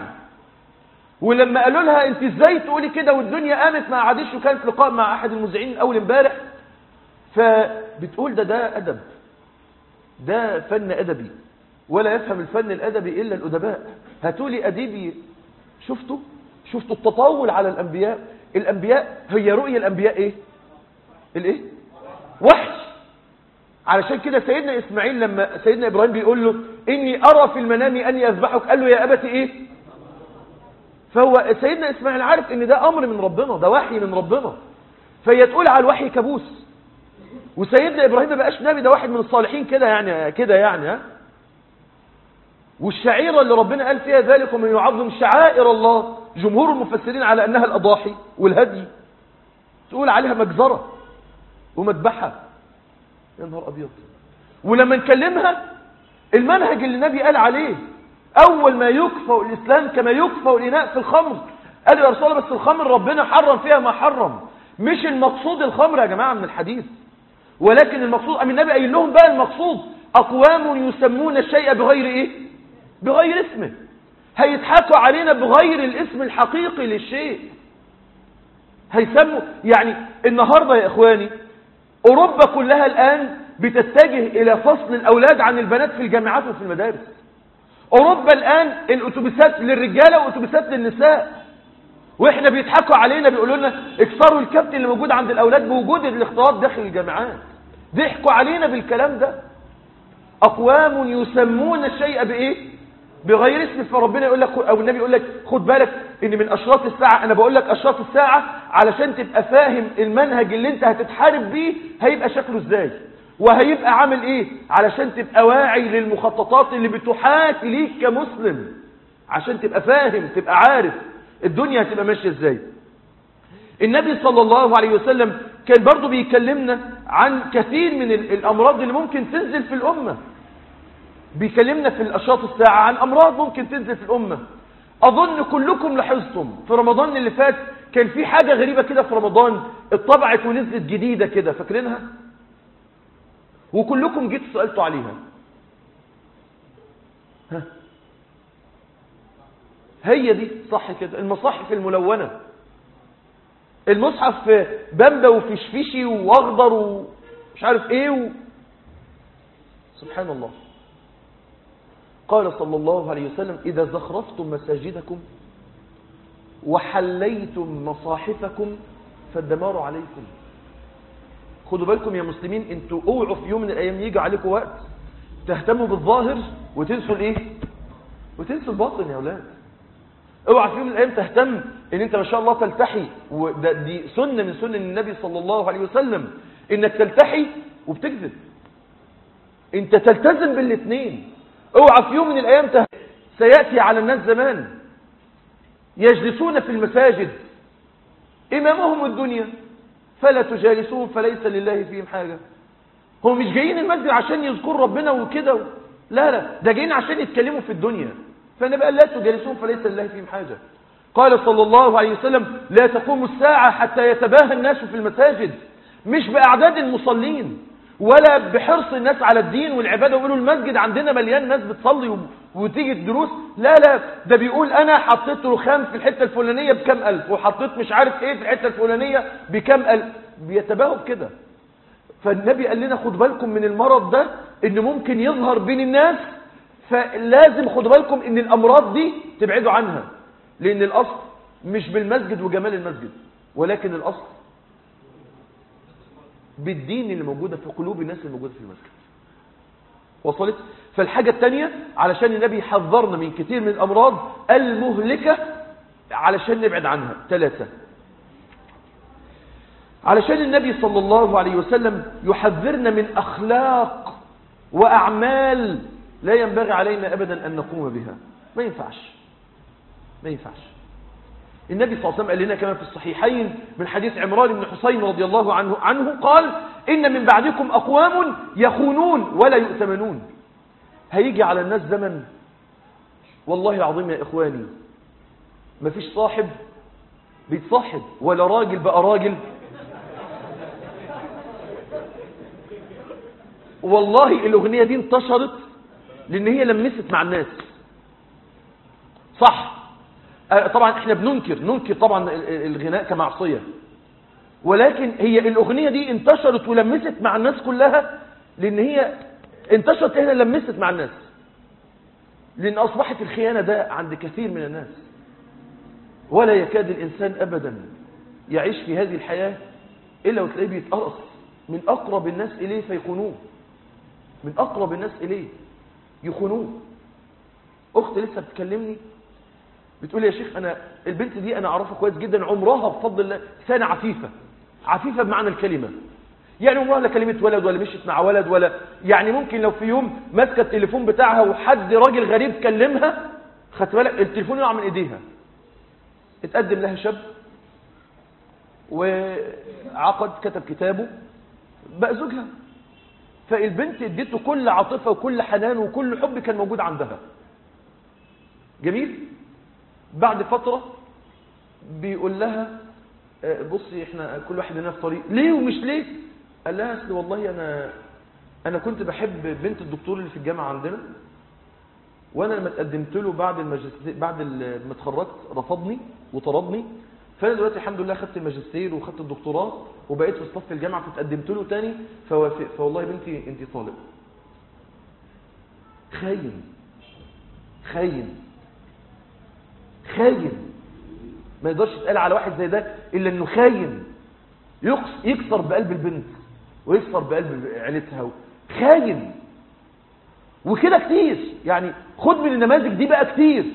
ولما قالوا لها انت ازاي تقولي كده والدنيا قامت ما قعدتش وكانت لقاء مع احد المذيعين اول امبارح فبتقول ده ده ادب ده فن ادبي ولا يفهم الفن الادبي الا الادباء هاتوا لي اديبي شفتوا شفتوا التطاول على الانبياء الانبياء هي رؤيه الانبياء ايه الايه وحي علشان كده سيدنا اسماعيل لما سيدنا ابراهيم بيقول له اني ارى في المنام اني اذبحك قال له يا ابت ايه فهو سيدنا اسماعيل عارف ان ده امر من ربنا ده وحي من ربنا فهي تقول على الوحي كابوس وسيدنا ابراهيم ما بقاش نبي ده واحد من الصالحين كده يعني كده يعني ها والشعيره اللي ربنا قال فيها ذلك ومن يعظم شعائر الله جمهور المفسرين على انها الاضاحي والهدي تقول عليها مجزره ومذبحه يا نهار ابيض ولما نكلمها المنهج اللي النبي قال عليه اول ما يكفى الاسلام كما يكفى الاناء في الخمر قال يا رسول الله بس الخمر ربنا حرم فيها ما حرم مش المقصود الخمر يا جماعه من الحديث ولكن المقصود أم النبي قايل لهم بقى المقصود اقوام يسمون الشيء بغير ايه بغير اسمه هيضحكوا علينا بغير الاسم الحقيقي للشيء هيسموا يعني النهارده يا اخواني اوروبا كلها الان بتتجه الى فصل الاولاد عن البنات في الجامعات وفي المدارس اوروبا الان الاتوبيسات للرجاله واتوبيسات للنساء واحنا بيضحكوا علينا بيقولوا لنا اكسروا الكابتن اللي موجود عند الاولاد بوجود الاختلاط داخل الجامعات ضحكوا علينا بالكلام ده اقوام يسمون الشيء بايه بغير اسم فربنا يقول لك او النبي يقول لك خد بالك ان من اشراط الساعه انا بقول لك اشراط الساعه علشان تبقى فاهم المنهج اللي انت هتتحارب بيه هيبقى شكله ازاي وهيبقى عامل ايه علشان تبقى واعي للمخططات اللي بتحاك ليك كمسلم عشان تبقى فاهم تبقى عارف الدنيا هتبقى ماشيه ازاي النبي صلى الله عليه وسلم كان برضو بيكلمنا عن كثير من الامراض اللي ممكن تنزل في الامه بيكلمنا في الاشراط الساعه عن امراض ممكن تنزل في الامه اظن كلكم لاحظتم في رمضان اللي فات كان في حاجه غريبه كده في رمضان اتطبعت ونزلت جديده كده فاكرينها وكلكم جيتوا سالتوا عليها ها هي دي صح كده المصاحف الملونه المصحف بامبا وفشفشي واخضر ومش عارف ايه و... سبحان الله قال صلى الله عليه وسلم إذا زخرفتم مساجدكم وحليتم مصاحفكم فالدمار عليكم خدوا بالكم يا مسلمين انتوا اوعوا في يوم من الايام يجي عليكم وقت تهتموا بالظاهر وتنسوا الايه وتنسوا الباطن يا اولاد اوعى في يوم من الايام تهتم ان انت ما شاء الله تلتحي وده دي سنه من سنن النبي صلى الله عليه وسلم انك تلتحي وبتكذب انت تلتزم بالاثنين اوعى في يوم من الايام ته... سياتي على الناس زمان يجلسون في المساجد امامهم الدنيا فلا تجالسوهم فليس لله فيهم حاجه هم مش جايين المسجد عشان يذكروا ربنا وكده لا لا ده جايين عشان يتكلموا في الدنيا فالنبي قال لا تجالسوهم فليس لله فيهم حاجه قال صلى الله عليه وسلم لا تقوم الساعه حتى يتباهى الناس في المساجد مش باعداد المصلين ولا بحرص الناس على الدين والعباده ويقولوا المسجد عندنا مليان ناس بتصلي وتيجي الدروس لا لا ده بيقول انا حطيت رخام في الحته الفلانيه بكام الف وحطيت مش عارف ايه في الحته الفلانيه بكام الف بيتباهوا بكده فالنبي قال لنا خدوا بالكم من المرض ده ان ممكن يظهر بين الناس فلازم خدوا بالكم ان الامراض دي تبعدوا عنها لان الاصل مش بالمسجد وجمال المسجد ولكن الاصل بالدين اللي موجودة في قلوب الناس اللي موجودة في المسجد وصلت فالحاجة الثانية علشان النبي حذرنا من كثير من الأمراض المهلكة علشان نبعد عنها ثلاثة علشان النبي صلى الله عليه وسلم يحذرنا من أخلاق وأعمال لا ينبغي علينا أبدا أن نقوم بها ما ينفعش ما ينفعش النبي صلى الله عليه وسلم قال لنا كما في الصحيحين من حديث عمران بن حسين رضي الله عنه عنه قال إن من بعدكم أقوام يخونون ولا يؤتمنون هيجي على الناس زمن والله العظيم يا إخواني ما فيش صاحب بيتصاحب ولا راجل بقى راجل والله الأغنية دي انتشرت لأن هي لمست مع الناس صح طبعا احنا بننكر ننكر طبعا الغناء كمعصية ولكن هي الأغنية دي انتشرت ولمست مع الناس كلها لأن هي انتشرت هنا لمست مع الناس لأن أصبحت الخيانة ده عند كثير من الناس ولا يكاد الإنسان أبدا يعيش في هذه الحياة إلا وتلاقيه بيتقرص من أقرب الناس إليه فيخونوه من أقرب الناس إليه يخونوه أخت لسه بتكلمني بتقول يا شيخ أنا البنت دي أنا أعرفها كويس جدا عمرها بفضل الله سنة عفيفة عفيفة بمعنى الكلمة يعني عمرها لا كلمة ولد ولا مشيت مع ولد ولا يعني ممكن لو في يوم ماسكه التليفون بتاعها وحد راجل غريب كلمها خدت بالك التليفون يقع من ايديها اتقدم لها شاب وعقد كتب كتابه بقى زوجها فالبنت اديته كل عاطفه وكل حنان وكل حب كان موجود عندها جميل بعد فتره بيقول لها بصي احنا كل واحد لنا في طريق ليه ومش ليه قال لها اصل والله انا انا كنت بحب بنت الدكتور اللي في الجامعه عندنا وانا لما اتقدمت له بعد الماجستير بعد ما اتخرجت رفضني وطردني فانا دلوقتي الحمد لله خدت الماجستير وخدت الدكتوراه وبقيت في صف الجامعه فتقدمت له تاني فوافق فوالله يا بنتي انت طالب خاين خاين خاين ما يقدرش يتقال على واحد زي ده الا انه خاين يكسر بقلب البنت ويكسر بقلب عيلتها خاين وكده كتير يعني خد من النماذج دي بقى كتير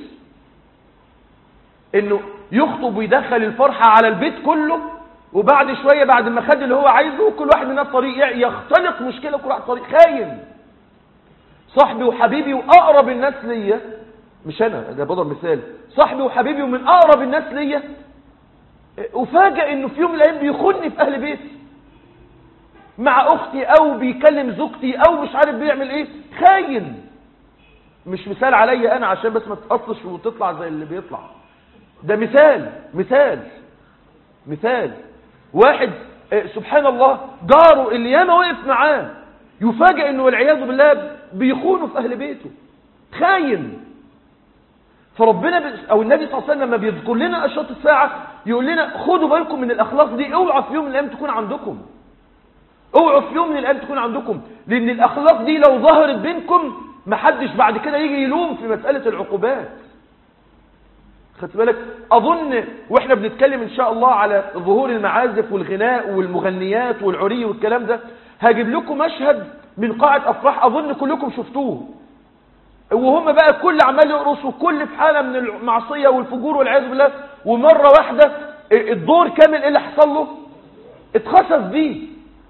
انه يخطب ويدخل الفرحة على البيت كله وبعد شوية بعد ما خد اللي هو عايزه كل واحد من الطريق يختلق مشكلة كل واحد طريق خاين صاحبي وحبيبي واقرب الناس ليا مش انا ده بضرب مثال صاحبي وحبيبي ومن اقرب الناس ليا افاجئ انه في يوم من الايام بيخوني في اهل بيتي مع اختي او بيكلم زوجتي او مش عارف بيعمل ايه خاين مش مثال عليا انا عشان بس ما تقصش وتطلع زي اللي بيطلع ده مثال مثال مثال واحد سبحان الله جاره اللي ياما وقف معاه يفاجئ انه والعياذ بالله بيخونه في اهل بيته خاين فربنا او النبي صلى الله عليه وسلم لما بيذكر لنا اشراط الساعه يقول لنا خدوا بالكم من الاخلاق دي اوعوا في يوم من الايام تكون عندكم اوعوا في يوم من الايام تكون عندكم لان الاخلاق دي لو ظهرت بينكم محدش بعد كده يجي يلوم في مساله العقوبات خدت بالك اظن واحنا بنتكلم ان شاء الله على ظهور المعازف والغناء والمغنيات والعري والكلام ده هجيب لكم مشهد من قاعة افراح اظن كلكم شفتوه وهم بقى كل عمال يرقصوا كل في حالة من المعصية والفجور والعياذ بالله ومرة واحدة الدور كامل ايه اللي حصل له اتخسف بيه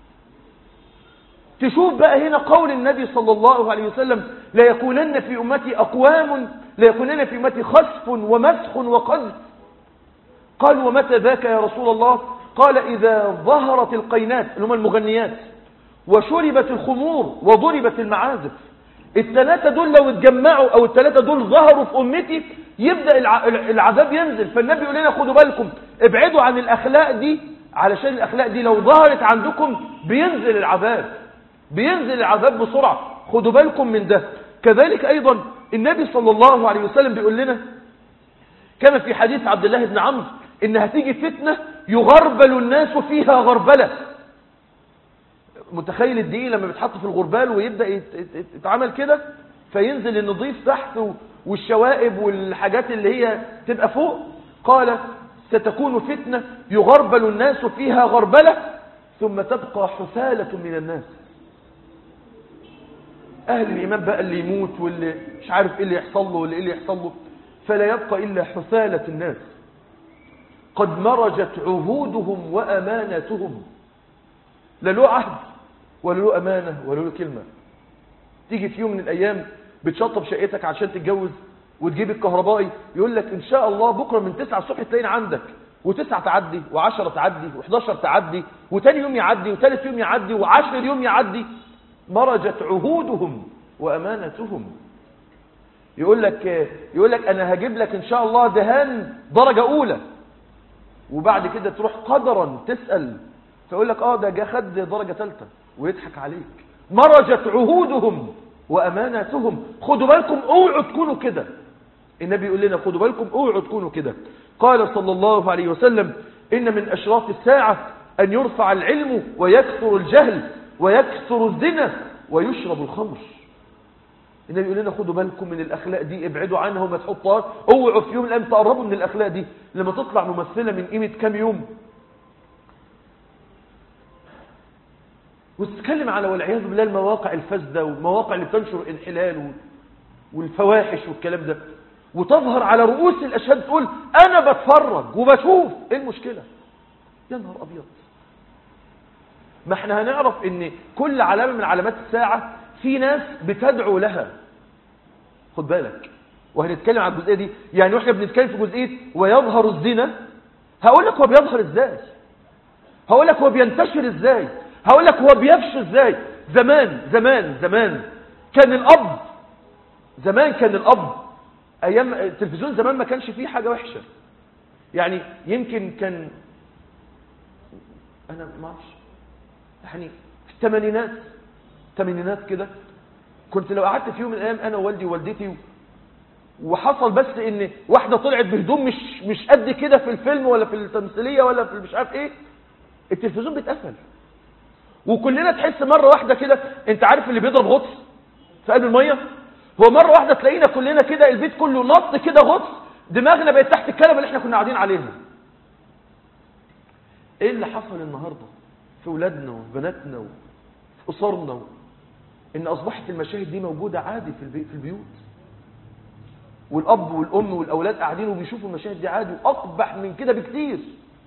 تشوف بقى هنا قول النبي صلى الله عليه وسلم لا يكونن في أمتي أقوام لا يكونن في أمتي خسف ومسخ وقذف قال ومتى ذاك يا رسول الله قال إذا ظهرت القينات اللي هم المغنيات وشربت الخمور وضربت المعازف الثلاثة دول لو اتجمعوا أو الثلاثة دول ظهروا في أمتي يبدأ العذاب ينزل فالنبي يقول لنا خدوا بالكم ابعدوا عن الأخلاق دي علشان الأخلاق دي لو ظهرت عندكم بينزل العذاب بينزل العذاب بسرعة خدوا بالكم من ده كذلك أيضا النبي صلى الله عليه وسلم بيقول لنا كما في حديث عبد الله بن عمرو إن هتيجي فتنة يغربل الناس فيها غربلة متخيل الدقيق لما بيتحط في الغربال ويبدأ يتعمل كده فينزل النظيف تحت والشوائب والحاجات اللي هي تبقى فوق قال ستكون فتنة يغربل الناس فيها غربلة ثم تبقى حثالة من الناس أهل الإيمان بقى اللي يموت واللي مش عارف إيه اللي يحصل له واللي إيه اللي يحصل له فلا يبقى إلا حثالة الناس قد مرجت عهودهم وأماناتهم لا له عهد ولا له أمانة ولا له كلمة تيجي في يوم من الأيام بتشطب شقتك عشان تتجوز وتجيب الكهربائي يقول لك إن شاء الله بكرة من 9 الصبح تلاقينا عندك وتسعة تعدي وعشرة تعدي وحداشر تعدي وتاني يوم يعدي وتالت يوم يعدي وعشر يوم يعدي مرجت عهودهم وأمانتهم يقول لك يقول لك أنا هجيب لك إن شاء الله دهان درجة أولى وبعد كده تروح قدرا تسأل فيقول لك اه ده جه خد درجة ثالثة ويضحك عليك مرجت عهودهم وأماناتهم خدوا بالكم اوعوا تكونوا كده النبي يقول لنا خدوا بالكم اوعوا تكونوا كده قال صلى الله عليه وسلم إن من أشراط الساعة أن يرفع العلم ويكثر الجهل ويكثر الزنا ويشرب الخمر النبي يقول لنا خدوا بالكم من الأخلاق دي ابعدوا عنها وما تحطوها اوعوا في يوم من الأيام تقربوا من الأخلاق دي لما تطلع ممثلة من قيمة كام يوم وتتكلم على والعياذ بالله المواقع الفاسدة والمواقع اللي بتنشر الانحلال والفواحش والكلام ده وتظهر على رؤوس الأشهاد تقول أنا بتفرج وبشوف إيه المشكلة يا نهار أبيض ما احنا هنعرف ان كل علامة من علامات الساعة في ناس بتدعو لها خد بالك وهنتكلم عن الجزئية دي يعني واحنا بنتكلم في جزئية ويظهر الزنا هقول لك هو بيظهر ازاي هقول لك هو بينتشر ازاي هقول لك هو بيفشى ازاي زمان زمان زمان كان الاب زمان كان الاب ايام التلفزيون زمان ما كانش فيه حاجة وحشة يعني يمكن كان انا ما اعرفش يعني في الثمانينات الثمانينات كده كنت لو قعدت في يوم من الايام انا ووالدي ووالدتي وحصل بس ان واحده طلعت بهدوم مش مش قد كده في الفيلم ولا في التمثيليه ولا في مش عارف ايه التلفزيون بيتقفل وكلنا تحس مره واحده كده انت عارف اللي بيضرب غطس في قلب الميه هو مره واحده تلاقينا كلنا كده البيت كله نط كده غطس دماغنا بقت تحت الكنبه اللي احنا كنا قاعدين عليها ايه اللي حصل النهارده في ولادنا وفي بناتنا وفي أسرنا إن أصبحت المشاهد دي موجودة عادي في, البي... في البيوت والأب والأم والأولاد قاعدين وبيشوفوا المشاهد دي عادي وأقبح من كده بكتير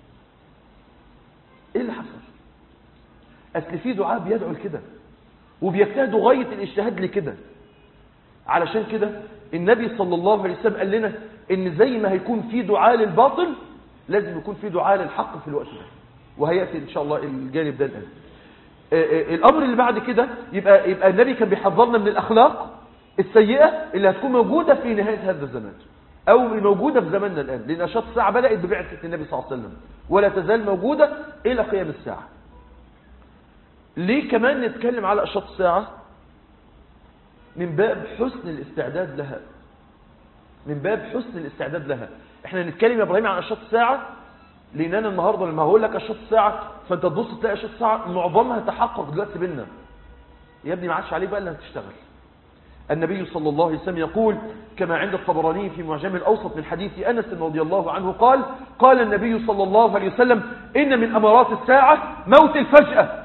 إيه اللي حصل؟ أصل في دعاء بيدعو لكده وبيجتهدوا غاية الاجتهاد لكده علشان كده النبي صلى الله عليه وسلم قال لنا إن زي ما هيكون في دعاء للباطل لازم يكون في دعاء للحق في الوقت ده وهيأتي إن شاء الله الجانب ده الآن الأمر اللي بعد كده يبقى, يبقى النبي كان بيحذرنا من الأخلاق السيئة اللي هتكون موجودة في نهاية هذا الزمان أو موجودة في زماننا الآن لأن أشراط الساعة بدأت ببعثة النبي صلى الله عليه وسلم ولا تزال موجودة إلى قيام الساعة ليه كمان نتكلم على أشراط الساعة من باب حسن الاستعداد لها من باب حسن الاستعداد لها احنا نتكلم يا ابراهيم عن أشراط الساعة لان انا النهارده لما هقول لك اشراط الساعه فانت تبص تلاقي اشراط الساعه معظمها تحقق دلوقتي بينا يا ابني ما عادش عليك بقى الا هتشتغل النبي صلى الله عليه وسلم يقول كما عند الطبراني في معجم الأوسط من حديث أنس رضي الله عنه قال قال النبي صلى الله عليه وسلم إن من أمارات الساعة موت الفجأة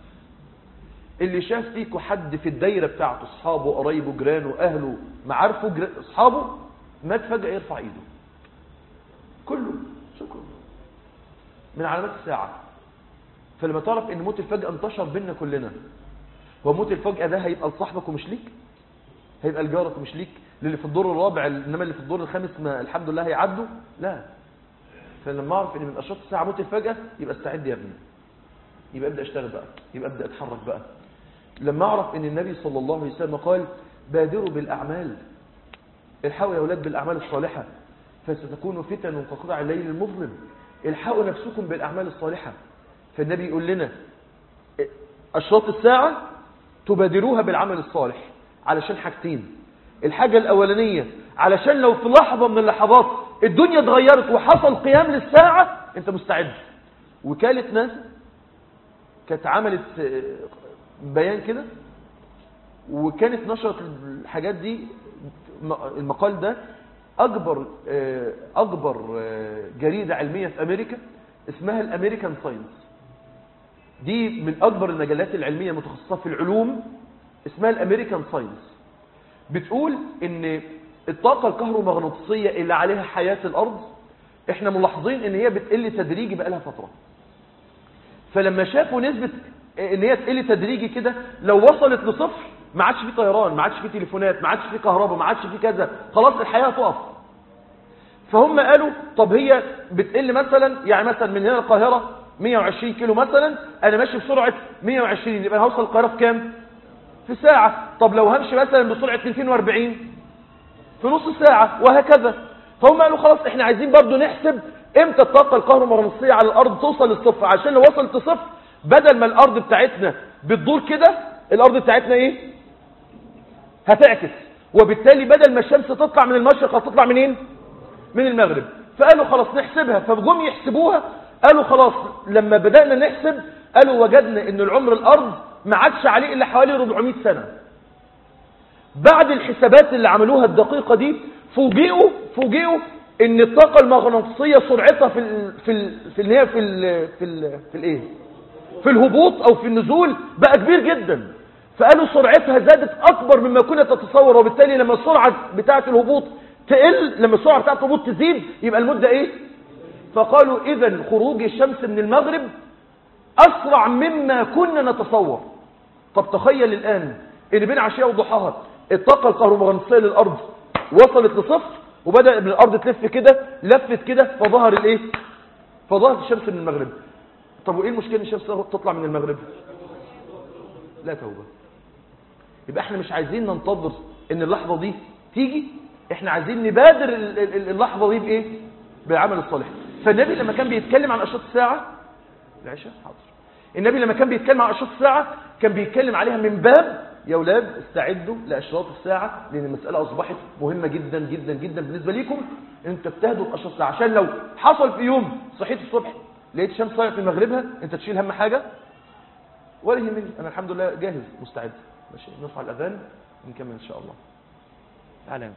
اللي شاف فيكم حد في الدايرة بتاعته أصحابه قرايبه جيرانه أهله معارفه جر... أصحابه مات فجأة يرفع إيده كله شكرا من علامات الساعة فلما تعرف ان موت الفجأة انتشر بيننا كلنا هو موت الفجأة ده هيبقى لصاحبك ومش ليك هيبقى لجارك ومش ليك للي في الدور الرابع انما اللي في الدور الخامس ما الحمد لله هيعدوا لا فلما اعرف ان من اشراط الساعة موت الفجأة يبقى استعد يا ابني يبقى ابدا اشتغل بقى يبقى ابدا اتحرك بقى لما اعرف ان النبي صلى الله عليه وسلم قال بادروا بالاعمال الحقوا يا اولاد بالاعمال الصالحه فستكون فتن كقطع الليل المظلم الحقوا نفسكم بالاعمال الصالحه فالنبي يقول لنا اشراط الساعه تبادروها بالعمل الصالح علشان حاجتين الحاجه الاولانيه علشان لو في لحظه من اللحظات الدنيا اتغيرت وحصل قيام للساعه انت مستعد وكاله ناسا كانت عملت بيان كده وكانت نشرت الحاجات دي المقال ده أكبر أكبر جريدة علمية في أمريكا اسمها الأمريكان ساينس دي من أكبر المجلات العلمية المتخصصة في العلوم اسمها الأمريكان ساينس بتقول إن الطاقة الكهرومغناطيسية اللي عليها حياة الأرض احنا ملاحظين ان هي بتقل تدريجي بقالها فترة فلما شافوا نسبة ان هي تقل تدريجي كده لو وصلت لصفر ما عادش في طيران ما عادش في تليفونات ما عادش في كهرباء ما عادش في كذا خلاص الحياة تقف فهم قالوا طب هي بتقل مثلا يعني مثلا من هنا القاهرة 120 كيلو مثلا انا ماشي بسرعة 120 يبقى هوصل القاهرة في كام في ساعة طب لو همشي مثلا بسرعة 240 في نص ساعة وهكذا فهم قالوا خلاص احنا عايزين برضو نحسب امتى الطاقة الكهرومغناطيسية على الارض توصل للصفر عشان لو وصلت لصفر بدل ما الارض بتاعتنا بتدور كده الارض بتاعتنا ايه هتعكس وبالتالي بدل ما الشمس تطلع من المشرق هتطلع منين من المغرب فقالوا خلاص نحسبها فجم يحسبوها قالوا خلاص لما بدأنا نحسب قالوا وجدنا ان العمر الارض ما عادش عليه الا حوالي 400 سنة بعد الحسابات اللي عملوها الدقيقة دي فوجئوا فوجئوا ان الطاقة المغناطيسية سرعتها في ال في ال في ال في ال في ال في الايه في الهبوط او في النزول بقى كبير جدا فقالوا سرعتها زادت اكبر مما كنا تتصور وبالتالي لما السرعة بتاعة الهبوط تقل لما السرعة بتاعة الهبوط تزيد يبقى المدة ايه فقالوا اذا خروج الشمس من المغرب اسرع مما كنا نتصور طب تخيل الان ان بين عشية وضحاها الطاقة الكهرومغناطيسية للارض وصلت لصفر وبدأ من الارض تلف كده لفت كده فظهر الايه فظهرت الشمس من المغرب طب وايه المشكلة ان الشمس تطلع من المغرب لا توبة يبقى احنا مش عايزين ننتظر ان اللحظة دي تيجي احنا عايزين نبادر اللحظة دي بايه بالعمل الصالح فالنبي لما كان بيتكلم عن اشراط الساعة العشاء حاضر النبي لما كان بيتكلم عن اشراط الساعة كان بيتكلم عليها من باب يا اولاد استعدوا لاشراط الساعة لان المسألة اصبحت مهمة جدا جدا جدا بالنسبة ليكم انت بتهدوا اشراط الساعة عشان لو حصل في يوم صحيت الصبح لقيت الشمس طلعت في مغربها انت تشيل هم حاجة ولا يهمني انا الحمد لله جاهز مستعد ماشي نرفع الاذان ونكمل ان شاء الله تعالى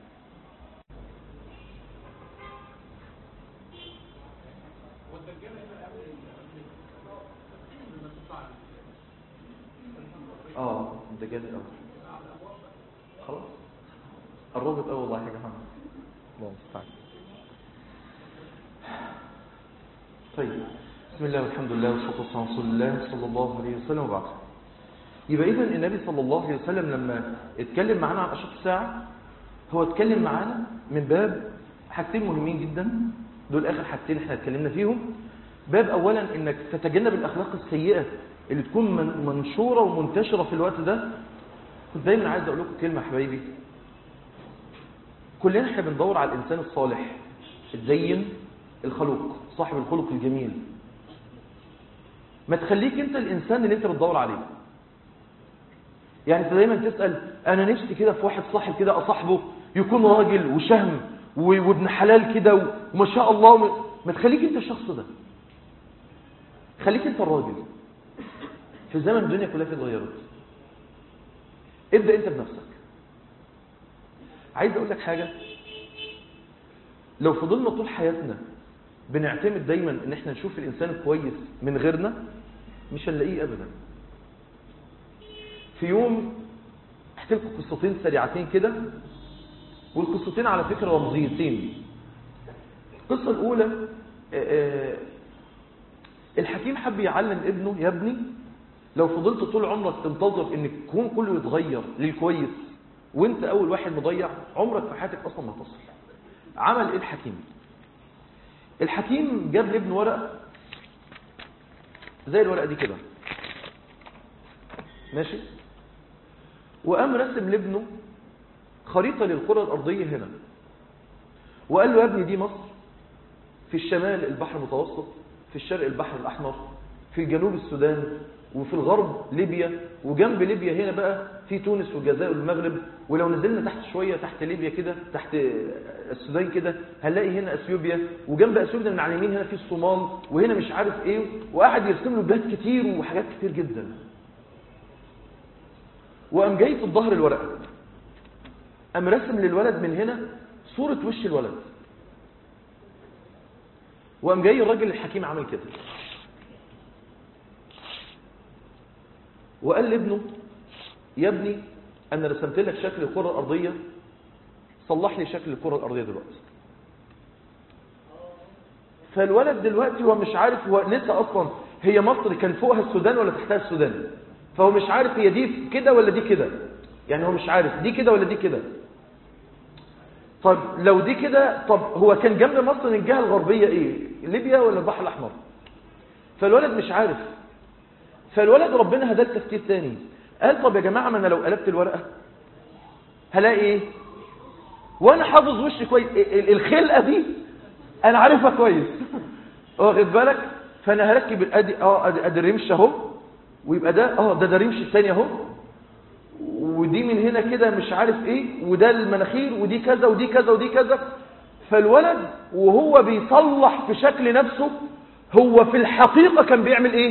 اه الدجاج الاول خلاص قربت قوي والله يا جماعه الله المستعان طيب بسم الله والحمد لله والصلاه والسلام على رسول الله صلى الله عليه وسلم وبعد يبقى اذا النبي صلى الله عليه وسلم لما اتكلم معانا عن اشراط الساعه هو اتكلم معانا من باب حاجتين مهمين جدا دول اخر حاجتين احنا اتكلمنا فيهم باب اولا انك تتجنب الاخلاق السيئه اللي تكون منشوره ومنتشره في الوقت ده كنت دايما عايز اقول لكم كلمه حبايبي كلنا احنا بندور على الانسان الصالح الزين الخلوق صاحب الخلق الجميل ما تخليك انت الانسان اللي انت بتدور عليه يعني انت دايما تسأل انا نفسي كده في واحد صاحب كده اصاحبه يكون راجل وشهم وابن حلال كده وما شاء الله ما تخليك انت الشخص ده خليك انت الراجل في زمن الدنيا كلها اتغيرت ابدأ انت بنفسك عايز اقول لك حاجة لو فضلنا طول حياتنا بنعتمد دايما ان احنا نشوف الانسان الكويس من غيرنا مش هنلاقيه ابدا في يوم احكي لكم قصتين سريعتين كده والقصتين على فكرة رمزيتين القصة الاولى آه، آه، الحكيم حب يعلم ابنه يا ابني لو فضلت طول عمرك تنتظر ان الكون كله يتغير للكويس وانت اول واحد مضيع عمرك في حياتك اصلا ما تصل عمل ايه الحكيم الحكيم جاب لابنه ورقه زي الورقه دي كده ماشي وقام رسم لابنه خريطه للكره الارضيه هنا وقال له يا ابني دي مصر في الشمال البحر المتوسط في الشرق البحر الاحمر في الجنوب السودان وفي الغرب ليبيا وجنب ليبيا هنا بقى في تونس والجزائر والمغرب ولو نزلنا تحت شوية تحت ليبيا كده تحت السودان كده هنلاقي هنا اثيوبيا وجنب اثيوبيا من على اليمين هنا في الصومال وهنا مش عارف ايه وقعد يرسم له بلاد كتير وحاجات كتير جدا وقام جاي في الظهر الورقه قام رسم للولد من هنا صورة وش الولد وقام جاي الراجل الحكيم عمل كده وقال لابنه يا ابني انا رسمت لك شكل الكره الارضيه صلح لي شكل الكره الارضيه دلوقتي فالولد دلوقتي هو مش عارف هو نسى اصلا هي مصر كان فوقها السودان ولا تحتها السودان فهو مش عارف هي دي كده ولا دي كده يعني هو مش عارف دي كده ولا دي كده طب لو دي كده طب هو كان جنب مصر الجهه الغربيه ايه ليبيا ولا البحر الاحمر فالولد مش عارف فالولد ربنا هداه التفكير تاني قال طب يا جماعه ما انا لو قلبت الورقه هلاقي ايه وانا حافظ وشي كويس ال- الخلقه دي انا عارفها كويس واخد بالك فانا هركب الادي اه ادي ادي الرمش اهو ويبقى ده اه ده ده الرمش الثاني اهو ودي من هنا كده مش عارف ايه وده المناخير ودي كذا ودي كذا ودي كذا فالولد وهو بيصلح في شكل نفسه هو في الحقيقة كان بيعمل ايه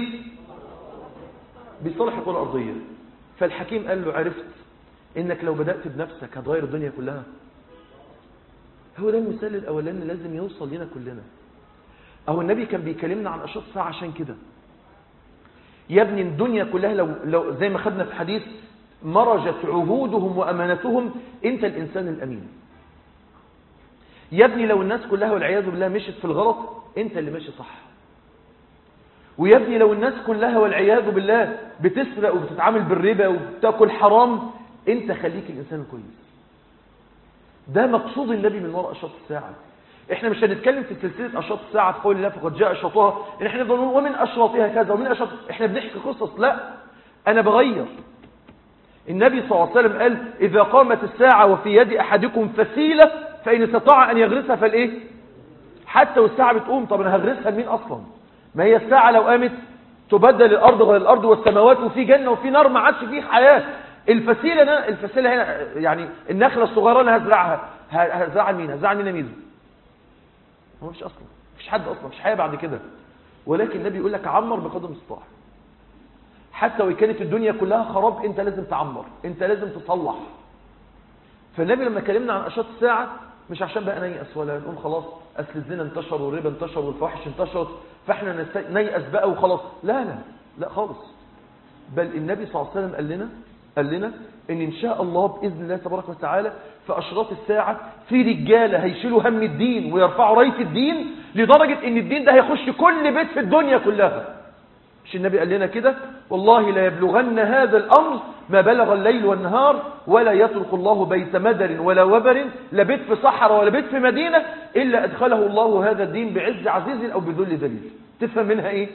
بيصلح الكرة الأرضية فالحكيم قال له عرفت انك لو بدأت بنفسك هتغير الدنيا كلها هو ده المثال الاولاني لازم يوصل لنا كلنا اهو النبي كان بيكلمنا عن اشراط الساعه عشان كده يا ابني الدنيا كلها لو, لو زي ما خدنا في حديث مرجت عهودهم وامانتهم انت الانسان الامين يا ابني لو الناس كلها والعياذ بالله مشت في الغلط انت اللي ماشي صح ويا ابني لو الناس كلها والعياذ بالله بتسرق وبتتعامل بالربا وبتاكل حرام انت خليك الانسان الكويس ده مقصود النبي من وراء اشراط الساعه احنا مش هنتكلم في سلسله اشراط الساعه في قول الله فقد جاء اشراطها ان احنا نفضل نقول ومن اشراطها كذا ومن اشراط احنا بنحكي قصص لا انا بغير النبي صلى الله عليه وسلم قال اذا قامت الساعه وفي يد احدكم فسيله فان استطاع ان يغرسها فالايه حتى والساعه بتقوم طب انا هغرسها لمين اصلا ما هي الساعه لو قامت تبدل الارض غير الارض والسماوات وفي جنه وفي نار ما عادش فيه حياه الفسيله أنا الفسيله هنا يعني النخله الصغيره انا هزرعها هزرعها لمين هزرعها لمين ميزو هو مش اصلا مفيش حد اصلا مفيش حياه بعد كده ولكن النبي يقول لك عمر بقدر المستطاع حتى وان كانت الدنيا كلها خراب انت لازم تعمر انت لازم تصلح فالنبي لما كلمنا عن اشراط الساعه مش عشان بقى نيأس ولا نقول خلاص اصل الزنا انتشر والربا انتشر والفواحش انتشرت فاحنا نست- نيأس بقى وخلاص لا لا لا خالص بل النبي صلى الله عليه وسلم قال لنا قال لنا ان ان شاء الله باذن الله تبارك وتعالى في اشراط الساعه في رجاله هيشيلوا هم الدين ويرفعوا رايه الدين لدرجه ان الدين ده هيخش كل بيت في الدنيا كلها مش النبي قال لنا كده والله لا يبلغن هذا الامر ما بلغ الليل والنهار ولا يترك الله بيت مدر ولا وبر لا بيت في صحراء ولا بيت في مدينه الا ادخله الله هذا الدين بعز عزيز او بذل ذليل تفهم منها ايه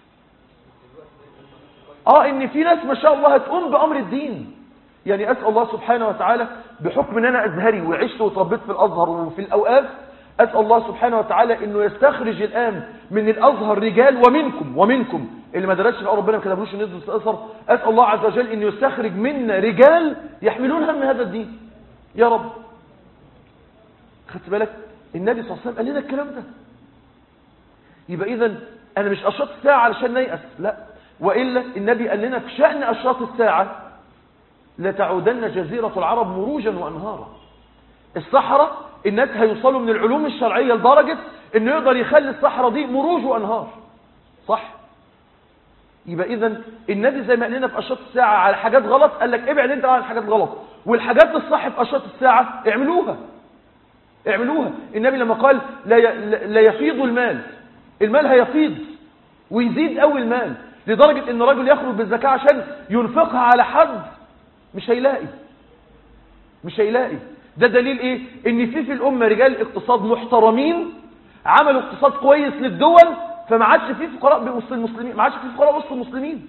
اه ان في ناس ما شاء الله هتقوم بامر الدين يعني اسال الله سبحانه وتعالى بحكم ان انا ازهري وعشت وتربيت في الازهر وفي الاوقاف اسال الله سبحانه وتعالى انه يستخرج الان من الازهر رجال ومنكم ومنكم اللي ما درسش بقى ربنا ما كتبلوش انه يدرس الازهر اسال الله عز وجل انه يستخرج منا رجال يحملون هم هذا الدين يا رب خدت بالك النبي صلى الله عليه وسلم قال لنا الكلام ده يبقى اذا انا مش اشرط الساعه علشان نيأس لا والا النبي قال لنا في شأن اشراط الساعه لتعودن جزيرة العرب مروجا وانهارا الصحراء الناس هيوصلوا من العلوم الشرعية لدرجة انه يقدر يخلي الصحراء دي مروج وانهار صح يبقى اذا النبي زي ما قال لنا في اشراط الساعه على حاجات غلط قال لك ابعد انت عن الحاجات غلط والحاجات الصح في اشراط الساعه اعملوها اعملوها النبي لما قال لا ي- لا يفيض المال المال هيفيض ويزيد قوي المال لدرجه ان رجل يخرج بالزكاه عشان ينفقها على حد مش هيلاقي مش هيلاقي ده دليل ايه ان في في الامه رجال اقتصاد محترمين عملوا اقتصاد كويس للدول فما عادش في فقراء وسط المسلمين ما عادش في فقراء وسط المسلمين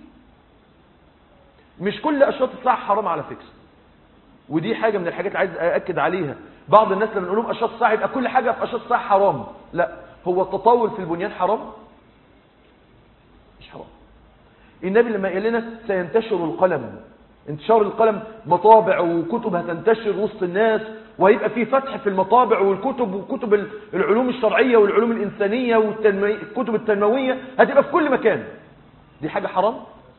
مش كل اشراط الساعه حرام على فكره ودي حاجه من الحاجات اللي عايز ااكد عليها بعض الناس لما نقول لهم اشراط الساعه يبقى كل حاجه في اشراط الساعه حرام لا هو التطاول في البنيان حرام مش حرام النبي لما قال لنا سينتشر القلم انتشار القلم مطابع وكتب هتنتشر وسط الناس وهيبقى في فتح في المطابع والكتب وكتب ال- العلوم الشرعية والعلوم الإنسانية والكتب التنموية هتبقى في كل مكان دي حاجة حرام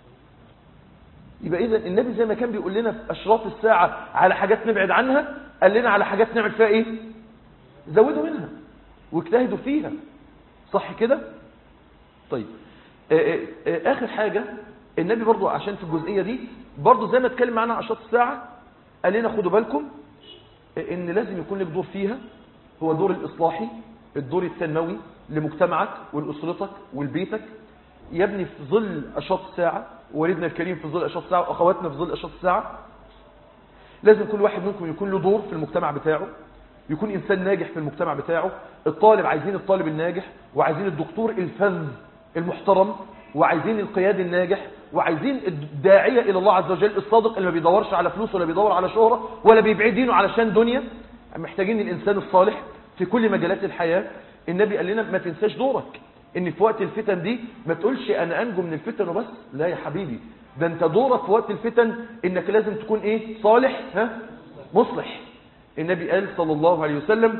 يبقى إذا النبي زي ما كان بيقول لنا في أشراط الساعة على حاجات نبعد عنها قال لنا على حاجات نعمل فيها إيه زودوا منها واجتهدوا فيها صح كده طيب آه، آه، آه، آخر حاجة النبي برضو عشان في الجزئية دي برضو زي ما اتكلم معانا عن أشراط الساعة قال لنا خدوا بالكم آه، ان لازم يكون لك دور فيها هو دور الإصلاحي الدور التنموي لمجتمعك ولأسرتك ولبيتك يبني في ظل أشراط الساعة والدنا الكريم في ظل أشراط الساعة وأخواتنا في ظل أشراط الساعة لازم كل واحد منكم يكون له دور في المجتمع بتاعه يكون إنسان ناجح في المجتمع بتاعه الطالب عايزين الطالب الناجح وعايزين الدكتور الفذ المحترم وعايزين القيادي الناجح وعايزين الداعية إلى الله عز وجل الصادق اللي ما بيدورش على فلوس ولا بيدور على شهرة ولا بيبيع دينه علشان دنيا محتاجين الإنسان الصالح في كل مجالات الحياة النبي قال لنا ما تنساش دورك ان في وقت الفتن دي ما تقولش انا انجو من الفتن وبس لا يا حبيبي ده انت دورك في وقت الفتن انك لازم تكون ايه صالح ها مصلح النبي قال صلى الله عليه وسلم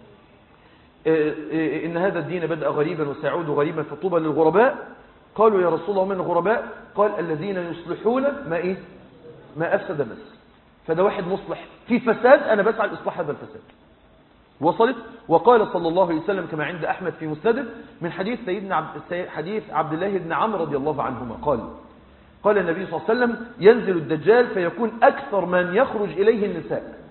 آه، آه، إن هذا الدين بدأ غريبا وسيعود غريبا فطوبى للغرباء قالوا يا رسول الله من الغرباء قال الذين يصلحون ما إيه ما أفسد الناس فده واحد مصلح في فساد أنا بسعى لإصلاح هذا الفساد وصلت وقال صلى الله عليه وسلم كما عند أحمد في مسنده من حديث سيدنا عبد حديث عبد الله بن عمرو رضي الله عنهما قال قال النبي صلى الله عليه وسلم ينزل الدجال فيكون أكثر من يخرج إليه النساء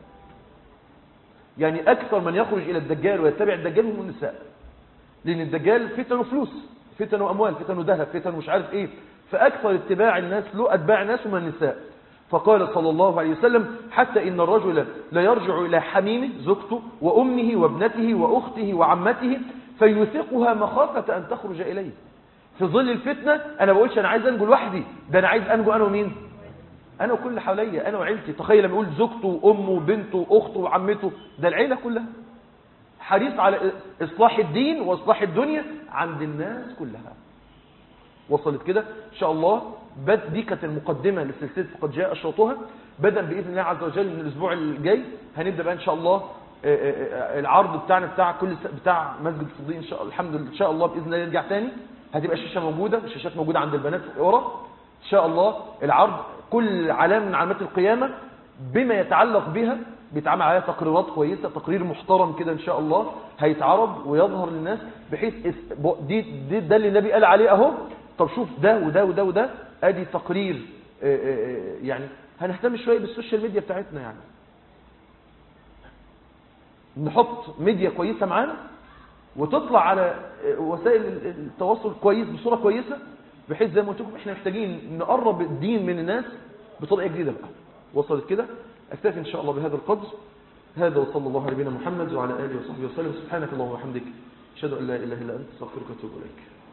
يعني أكثر من يخرج إلى الدجال ويتبع الدجال هم النساء لأن الدجال فتن وفلوس فتن وأموال فتن وذهب فتن ومش عارف إيه فأكثر اتباع الناس له أتباع الناس هم النساء فقال صلى الله عليه وسلم حتى إن الرجل لا يرجع إلى حميمه زوجته وأمه وابنته وأخته وعمته فيثقها مخافة أن تخرج إليه في ظل الفتنة أنا بقولش أنا عايز أنجو لوحدي ده أنا عايز أنجو أنا ومين أنا وكل اللي حواليا أنا وعيلتي تخيل لما يقول زوجته وأمه وبنته وأخته وعمته ده العيلة كلها حريص على إصلاح الدين وإصلاح الدنيا عند الناس كلها وصلت كده إن شاء الله بد دي كانت المقدمة لسلسلة فقد جاء أشرطها بدأ بإذن الله عز وجل من الأسبوع الجاي هنبدأ بقى إن شاء الله آه، آه، آه، العرض بتاعنا بتاع كل س- بتاع مسجد الصديق إن شاء الله الحمد لله إن شاء الله بإذن الله يرجع تاني هتبقى الشاشة موجودة الشاشات موجودة عند البنات ورا إن شاء الله العرض كل علامة من علامات القيامة بما يتعلق بها بيتعمل عليها تقريرات كويسة تقرير محترم كده إن شاء الله هيتعرض ويظهر للناس بحيث اس- ب- دي, دي ده اللي النبي قال عليه أهو طب شوف ده وده وده وده ادي تقرير آه، آه، آه، يعني هنهتم شوية بالسوشيال ميديا بتاعتنا يعني نحط ميديا كويسة معانا وتطلع على آه، وسائل ال- التواصل كويس بصورة كويسة بحيث زي ما قلت لكم احنا محتاجين نقرب الدين من الناس بطريقة جديدة بقى وصلت كده اكتفي ان شاء الله بهذا القدر هذا وصلى الله على نبينا محمد وعلى اله وصحبه وسلم سبحانك اللهم وبحمدك اشهد ان لا اله الا انت استغفرك واتوب اليك